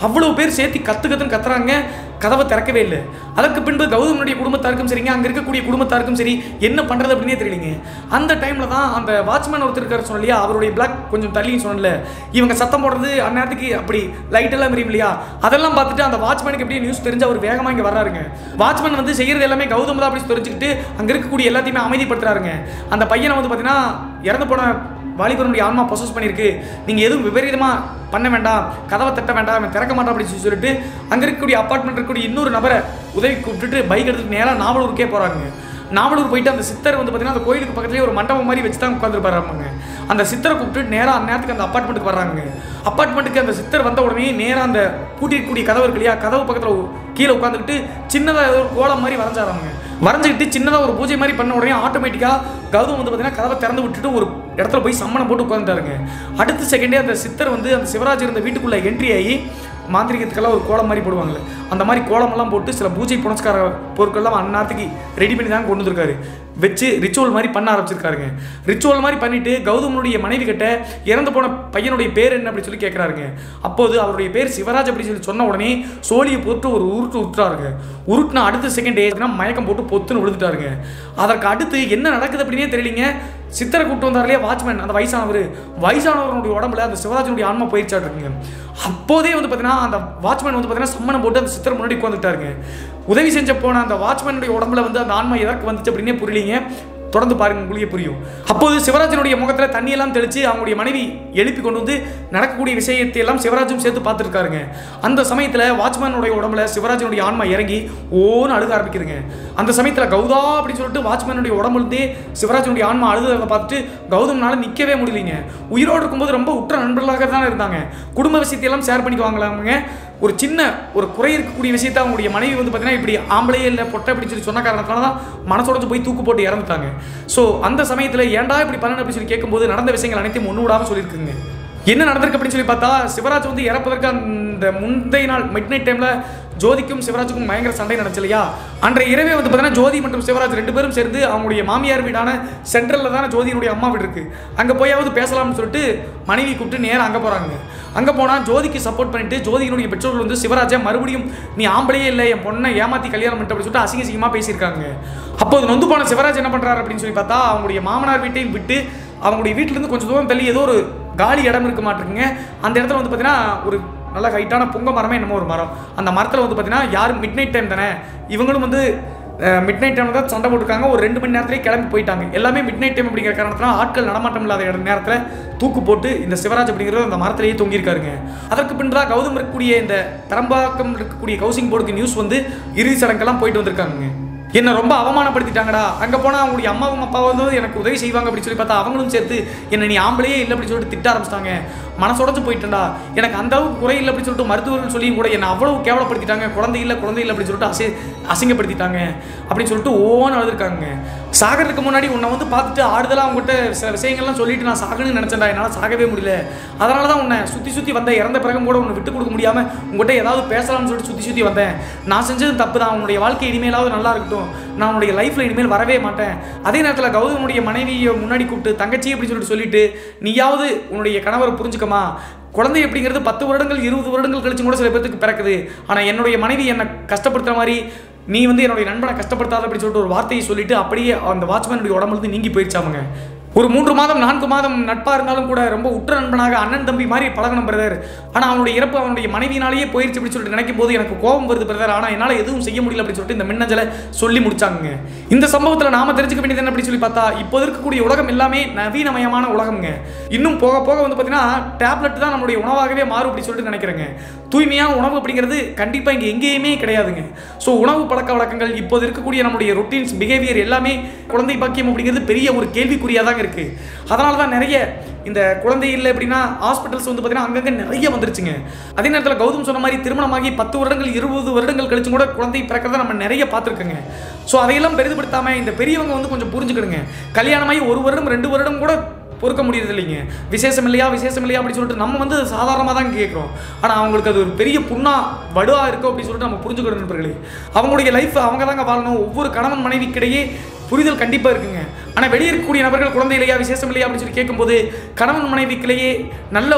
அவ்வளோ பேர் சேர்த்து கத்து கத்துன்னு கத்துறாங்க கதவை திறக்கவே இல்லை அதற்கு பின்பு கௌதமனுடைய குடும்பத்தாருக்கும் சரிங்க அங்கே இருக்கக்கூடிய குடும்பத்தாருக்கும் சரி என்ன பண்ணுறது அப்படின்னே தெரியலைங்க அந்த டைமில் தான் அந்த வாட்ச்மேன் ஒருத்தர் இருக்காரு சொன்ன இல்லையா அவருடைய பிளாக் கொஞ்சம் தள்ளி சொன்னல இவங்க சத்தம் போடுறது அந்நேரத்துக்கு அப்படி லைட் எல்லாம் எரியும் இல்லையா அதெல்லாம் பார்த்துட்டு அந்த வாட்ச்மேனுக்கு எப்படியே நியூஸ் தெரிஞ்சு அவர் வேகமாக இங்கே வர்றாருங்க வாட்ச்மேன் வந்து செய்யறது எல்லாமே கௌதம் தான் அப்படி தெரிஞ்சுக்கிட்டு அங்கே இருக்கக்கூடிய எல்லாத்தையுமே அமைதிப்படுத்துறாருங்க அந்த பையனை வந்து பார்த்தீங்கன்னா இறந்து போன வாலிபனுடைய ஆன்மா பொசஸ் பண்ணியிருக்கு நீங்கள் எதுவும் விபரீதமாக பண்ண வேண்டாம் கதவை தட்ட வேண்டாம் அவன் திறக்க மாட்டான் அப்படின்னு சொல்லி சொல்லிட்டு அங்கே இருக்கக்கூடிய அப்பார்ட்மெண்ட் இருக்கக்கூடிய இன்னொரு நபரை உதவி கூப்பிட்டுட்டு பைக் எடுத்துட்டு நேராக நாவலூருக்கே போகிறாங்க நாவலூர் போயிட்டு அந்த சித்தர் வந்து பார்த்தீங்கன்னா அந்த கோயிலுக்கு பக்கத்துலேயே ஒரு மண்டபம் மாதிரி வச்சு தான் உட்காந்துருப்பாரு அவங்க அந்த சித்தரை கூப்பிட்டு நேராக அந்நேரத்துக்கு அந்த அப்பார்ட்மெண்ட்டுக்கு வர்றாங்க அப்பார்ட்மெண்ட்டுக்கு அந்த சித்தர் வந்த உடனே நேராக அந்த பூட்டிருக்கக்கூடிய கதவு இருக்கு இல்லையா கதவு பக்கத்தில் கீழே உட்காந்துக்கிட்டு சின்னதாக ஒரு கோலம் மாதிரி வரைஞ்சாராங்க வரைஞ்சிக்கிட்டு சின்னதாக ஒரு பூஜை மாதிரி பண்ண உடனே ஆட்டோமேட்டிக்காக கௌதம் வந்து பார்த்தீங்கன்னா கதவை திறந்து விட்டுட்டு ஒரு இடத்துல போய் சம்மணம் போட்டு உட்காந்துட்டாருங்க அடுத்த செகண்டே அந்த சித்தர் வந்து அந்த சிவராஜ் இருந்த வீட்டுக்குள்ளே என்ட்ரி ஆகி மாந்திரிகத்துக்கெல்லாம் ஒரு கோலம் மாதிரி போடுவாங்கல்ல அந்த மாதிரி கோலமெல்லாம் போட்டு சில பூஜை புனஸ்கார பொருட்கள்லாம் அந்நேரத்துக்கு ரெடி பண்ணி தான் கொண்டு வந்திருக்காரு வச்சு ரிச்சுவல் மாதிரி பண்ண ஆரம்பிச்சிருக்காருங்க ரிச்சுவல் மாதிரி பண்ணிட்டு கௌதமனுடைய மனைவி கிட்ட இறந்து போன பையனுடைய பேர் என்ன அப்படி சொல்லி கேட்குறாருங்க அப்போது அவருடைய பேர் சிவராஜ் அப்படி சொல்லி சொன்ன உடனே சோழியை போட்டு ஒரு உருட்டு உருட்டுறாருங்க உருட்டுனா அடுத்த செகண்ட் மயக்கம் போட்டு பொத்துன்னு விழுந்துட்டாருங்க அதற்கு அடுத்து என்ன நடக்குது அப்படின்னே தெரியலீங்க சித்தரை கூட்டு வந்தார் இல்லையா வாட்ச்மேன் அந்த வயசானவர் வயசானவருடைய உடம்புல அந்த சிவராஜனுடைய ஆன்மா போயிடுச்சாட்டு இருக்குங்க அப்போதே வந்து பார்த்தீங்கன்னா அந்த வாட்ச்மேன் வந்து பார்த்தீங்கன்னா சம்மணம் போட்டு அந்த சித்தர் முன்னாடி உட்காந்துட்டாருங்க உதவி செஞ்ச போன அந்த வாட்ச்மேனுடைய உடம்புல வந்து அந்த ஆன்மா எதற்கு வந்துச்சு அப்படின்னே புரியலீங்க தொடர்ந்து பாருங்க உங்களுக்கே புரியும் அப்போது சிவராஜனுடைய முகத்துல தண்ணியெல்லாம் தெளிச்சு அவங்களுடைய மனைவி எழுப்பி கொண்டு வந்து நடக்கக்கூடிய விஷயத்தை எல்லாம் சிவராஜும் சேர்த்து பார்த்துருக்காருங்க அந்த சமயத்துல வாட்ச்மேனுடைய உடம்புல சிவராஜனுடைய ஆன்மா இறங்கி ஓன்னு அழுக ஆரம்பிக்குதுங்க அந்த சமயத்துல கௌதா அப்படின்னு சொல்லிட்டு வாட்ச்மேனுடைய உடம்புலேருந்தே சிவராஜனுடைய ஆன்மா அழுதுறதை பார்த்துட்டு கௌதம்னால நிற்கவே முடியலைங்க உயிரோடு இருக்கும்போது ரொம்ப உற்ற நண்பர்களாக தான் இருந்தாங்க குடும்ப விஷயத்தையெல்லாம் ஷேர் பண்ணிக்குவாங்களாங்க ஒரு சின்ன ஒரு குறை இருக்கக்கூடிய விஷயத்த அவங்களுடைய மனைவி வந்து பார்த்தீங்கன்னா இப்படி ஆம்பளையே இல்லை பொட்டை அப்படி சொல்லி சொன்ன காரணத்தால தான் மனசோடச்சு போய் தூக்கு போட்டு இறந்துட்டாங்க ஸோ அந்த சமயத்தில் ஏன்டா இப்படி பண்ணணும் அப்படின்னு சொல்லி கேட்கும்போது நடந்த விஷயங்கள் அனைத்தையும் ஒன்று விடாமல் சொல்லியிருக்குங்க என்ன நடந்திருக்கு அப்படின்னு சொல்லி பார்த்தா சிவராஜ் வந்து இறப்பதற்கு அந்த முந்தைய நாள் மிட் நைட் டைமில் ஜோதிக்கும் சிவராஜுக்கும் பயங்கர சண்டை நடந்துச்சு இல்லையா அன்றைய இரவே வந்து பார்த்தீங்கன்னா ஜோதி மற்றும் சிவராஜ் ரெண்டு பேரும் சேர்ந்து அவங்களுடைய மாமியார் வீடான சென்ட்ரலில் தானே ஜோதியினுடைய அம்மா வீடு இருக்கு அங்கே போயாவது பேசலாம்னு சொல்லிட்டு மனைவி கூப்பிட்டு நேராக அங்கே போகிறாங்க அங்கே போனால் ஜோதிக்கு சப்போர்ட் பண்ணிட்டு ஜோதியினுடைய பெற்றோர்கள் வந்து சிவராஜை மறுபடியும் நீ ஆம்பளையே இல்லை என் பொண்ணை ஏமாத்தி கல்யாணம் பண்ணிட்டு அப்படின்னு சொல்லிட்டு அசிங்க அசிங்கமாக பேசியிருக்காங்க அப்போது நொந்து போன சிவராஜ் என்ன பண்ணுறாரு அப்படின்னு சொல்லி பார்த்தா அவங்களுடைய மாமனார் வீட்டையும் விட்டு அவங்களுடைய வீட்டிலேருந்து கொஞ்சம் தூரம் தள்ளி ஏதோ ஒரு காலி இடம் இருக்க மாட்டிருக்குங்க அந்த இடத்துல வந்து பார்த்தீங்கன்னா ஒரு நல்ல ஹைட்டான புங்க மரமே என்னமோ ஒரு மரம் அந்த மரத்தில் வந்து பார்த்தீங்கன்னா யாரும் மிட் நைட் டைம் தானே இவங்களும் வந்து மிட் நைட் டைமில் தான் சண்டை போட்டிருக்காங்க ஒரு ரெண்டு மணி நேரத்திலே கிளம்பி போயிட்டாங்க எல்லாமே மிட் நைட் டைம் அப்படிங்கிற காரணத்தினால ஆட்கள் நடமாட்டம் இல்லாத இட நேரத்தில் தூக்கு போட்டு இந்த சிவராஜ் அப்படிங்கிறது அந்த மரத்திலேயே தொங்கியிருக்காருங்க அதற்கு பின்பு தான் கௌதம் இருக்கக்கூடிய இந்த பெரம்பாக்கம் இருக்கக்கூடிய ஹவுசிங் போர்டுக்கு நியூஸ் வந்து இறுதி சடங்கெல்லாம் போயிட்டு வந்திருக்காங்க என்னை ரொம்ப அவமானப்படுத்திட்டாங்கடா அங்கே போனால் அவங்களுடைய அம்மாவும் அப்பாவும் வந்து எனக்கு உதவி செய்வாங்க அப்படின்னு சொல்லி பார்த்தா அவங்களும் சேர்த்து என்னை நீ ஆம்பளையே இல்லை அப்படின்னு சொல்லிட்டு திட்ட ஆரம்பிச்சிட்டாங்க மனசோடச்சு போயிட்டேன்டா எனக்கு அந்த அளவுக்கு குறை இல்லை அப்படின்னு சொல்லிட்டு மருத்துவர்கள் சொல்லியும் கூட என்னை அவ்வளவு கேவலப்படுத்திட்டாங்க குழந்தை இல்லை குழந்தை இல்லை அப்படின்னு சொல்லிட்டு அசி அசிங்கப்படுத்திட்டாங்க அப்படின்னு சொல்லிட்டு ஓன்னு அழுதுருக்காங்க சாகிறதுக்கு முன்னாடி உன்னை வந்து பார்த்துட்டு ஆறுதலாக அவங்ககிட்ட சில விஷயங்கள்லாம் சொல்லிட்டு நான் சாகணும்னு நினச்சேன்டா என்னால் சாகவே முடியல அதனால தான் உன்னை சுற்றி சுற்றி வந்தேன் இறந்த பிறகும் கூட உன்னை விட்டு கொடுக்க முடியாமல் உங்கள்கிட்ட ஏதாவது பேசலாம்னு சொல்லிட்டு சுற்றி சுற்றி வந்தேன் நான் செஞ்சது தப்பு தான் உன்னுடைய வாழ்க்கை இனிமேலாவது நல்லா இருக்கட்டும் நான் உன்னுடைய லைஃப்பில் இனிமேல் வரவே மாட்டேன் அதே நேரத்தில் கௌதமுடைய மனைவியை முன்னாடி கூப்பிட்டு தங்கச்சி அப்படின்னு சொல்லிட்டு சொல்லிட்டு நீயாவது உன்னுடைய கணவரை புரிஞ்சுக்கமா குழந்தை அப்படிங்கிறது பத்து வருடங்கள் இருபது வருடங்கள் கழிச்சு கூட சில பேர்த்துக்கு பிறக்குது ஆனால் என்னுடைய மனைவி என்னை கஷ்டப்படுத்துற மாதிரி நீ வந்து என்னுடைய நண்பனை கஷ்டப்படுத்தாத அப்படின்னு சொல்லிட்டு ஒரு வார்த்தையை சொல்லிட்டு அப்படியே அந்த வாட்ச்மேனுடைய உடம்புலேருந்து நீங்கி போயிடுச்சாமுங்க ஒரு மூன்று மாதம் நான்கு மாதம் நட்பாக இருந்தாலும் கூட ரொம்ப உற்ற நண்பனாக அண்ணன் தம்பி மாதிரி பழகணும் பிரதர் ஆனால் அவனுடைய இறப்பு அவனுடைய மனைவினாலேயே போயிருச்சு அப்படின்னு சொல்லிட்டு நினைக்கும் போது எனக்கு கோபம் வருது பிரதர் ஆனால் என்னால் எதுவும் செய்ய முடியல அப்படின்னு சொல்லிட்டு இந்த மின்னஞ்சலை சொல்லி முடிச்சாங்க இந்த சம்பவத்தில் நாம தெரிஞ்சுக்க வேண்டியது என்ன அப்படின்னு சொல்லி பார்த்தா இப்போ இருக்கக்கூடிய உலகம் எல்லாமே நவீனமயமான உலகம்ங்க இன்னும் போக போக வந்து பார்த்தீங்கன்னா டேப்லெட் தான் நம்மளுடைய உணவாகவே மாறும் அப்படின்னு சொல்லிட்டு நினைக்கிறேங்க தூய்மையான உணவு அப்படிங்கிறது கண்டிப்பாக இங்கே எங்கேயுமே கிடையாதுங்க ஸோ உணவு பழக்க வழக்கங்கள் இப்போது இருக்கக்கூடிய நம்முடைய ரொட்டீன்ஸ் பிஹேவியர் எல்லாமே குழந்தை பாக்கியம் அப்படிங்கிறது பெரிய ஒரு கேள்விக்குறியாக தாங்க இருக்குது அதனால தான் நிறைய இந்த குழந்தை இல்லை அப்படின்னா ஹாஸ்பிட்டல்ஸ் வந்து பார்த்தீங்கன்னா அங்கங்கே நிறைய வந்துருச்சுங்க அதே நேரத்தில் கௌதம் சொன்ன மாதிரி திருமணமாகி பத்து வருடங்கள் இருபது வருடங்கள் கழிச்சும் கூட குழந்தை பிறக்கிறத நம்ம நிறைய பார்த்துருக்கோங்க ஸோ அதையெல்லாம் பெரிதுபடுத்தாமல் இந்த பெரியவங்க வந்து கொஞ்சம் புரிஞ்சுக்கிடுங்க கல்யாணமாகி ஒரு வருடம் ரெண்டு வருடம் கூட பொறுக்க முடியறது இல்லைங்க விசேஷம் இல்லையா விசேஷம் இல்லையா அப்படின்னு சொல்லிட்டு நம்ம வந்து சாதாரணமாக தான் கேட்குறோம் ஆனால் அவங்களுக்கு அது ஒரு பெரிய புண்ணா வடுவா இருக்கும் அப்படின்னு சொல்லிட்டு நம்ம புரிஞ்சுக்கணும் நண்பர்களே அவங்களுடைய லைஃப் அவங்க தாங்க வாழணும் ஒவ்வொரு கணவன் மனைவிக்கிடையே புரிதல் கண்டிப்பாக இருக்குங்க ஆனால் வெளியே இருக்கக்கூடிய நபர்கள் குழந்தை இல்லையா விசேஷம் இல்லையா அப்படின்னு சொல்லி கேட்கும்போது கணவன் மனைவிக்கிலேயே நல்ல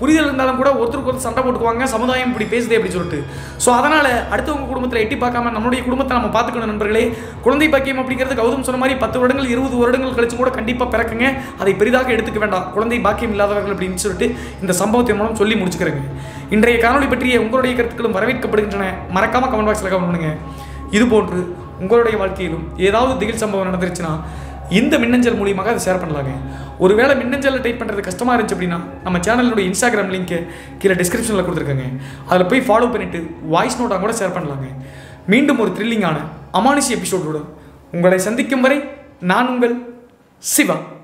புரிதல் இருந்தாலும் கூட ஒருத்தருக்கு ஒருத்தர் சண்டை போட்டுக்குவாங்க சமுதாயம் இப்படி பேசுதே அப்படி சொல்லிட்டு ஸோ அதனால் அடுத்தவங்க குடும்பத்தில் எட்டி பார்க்காம நம்மளுடைய குடும்பத்தை நம்ம பார்த்துக்கணும் நண்பர்களே குழந்தை பாக்கியம் அப்படிங்கிறது கௌதம் சொன்ன மாதிரி பத்து வருடங்கள் இருபது வருடங்கள் கழிச்சு கூட கண்டிப்பாக பிறக்குங்க அதை பெரிதாக எடுத்துக்க வேண்டாம் குழந்தை பாக்கியம் இல்லாதவர்கள் அப்படின்னு சொல்லிட்டு இந்த சம்பவத்தின் மூலம் சொல்லி முடிச்சுக்கிறேங்க இன்றைய காணொளி பற்றிய உங்களுடைய கருத்துக்களும் வரவேற்கப்படுகின்றன மறக்காம கமெண்ட் பாக்ஸில் கமெண்ட் பண்ணுங்க இது போன்று உங்களுடைய வாழ்க்கையிலும் ஏதாவது திகில் சம்பவம் நடந்துருச்சுன்னா இந்த மின்னஞ்சல் மூலியமாக அதை ஷேர் பண்ணலாங்க ஒருவேளை மின்னஞ்சலில் டைப் பண்ணுறது கஷ்டமாக இருந்துச்சு அப்படின்னா நம்ம சேனலுடைய இன்ஸ்டாகிராம் லிங்க்கு கீழே டிஸ்கிரிப்ஷனில் கொடுத்துருக்கேங்க அதில் போய் ஃபாலோ பண்ணிவிட்டு வாய்ஸ் நோட்டாக கூட ஷேர் பண்ணலாங்க மீண்டும் ஒரு த்ரில்லிங்கான அமானுஷி எபிசோடோட உங்களை சந்திக்கும் வரை நான் உங்கள் சிவா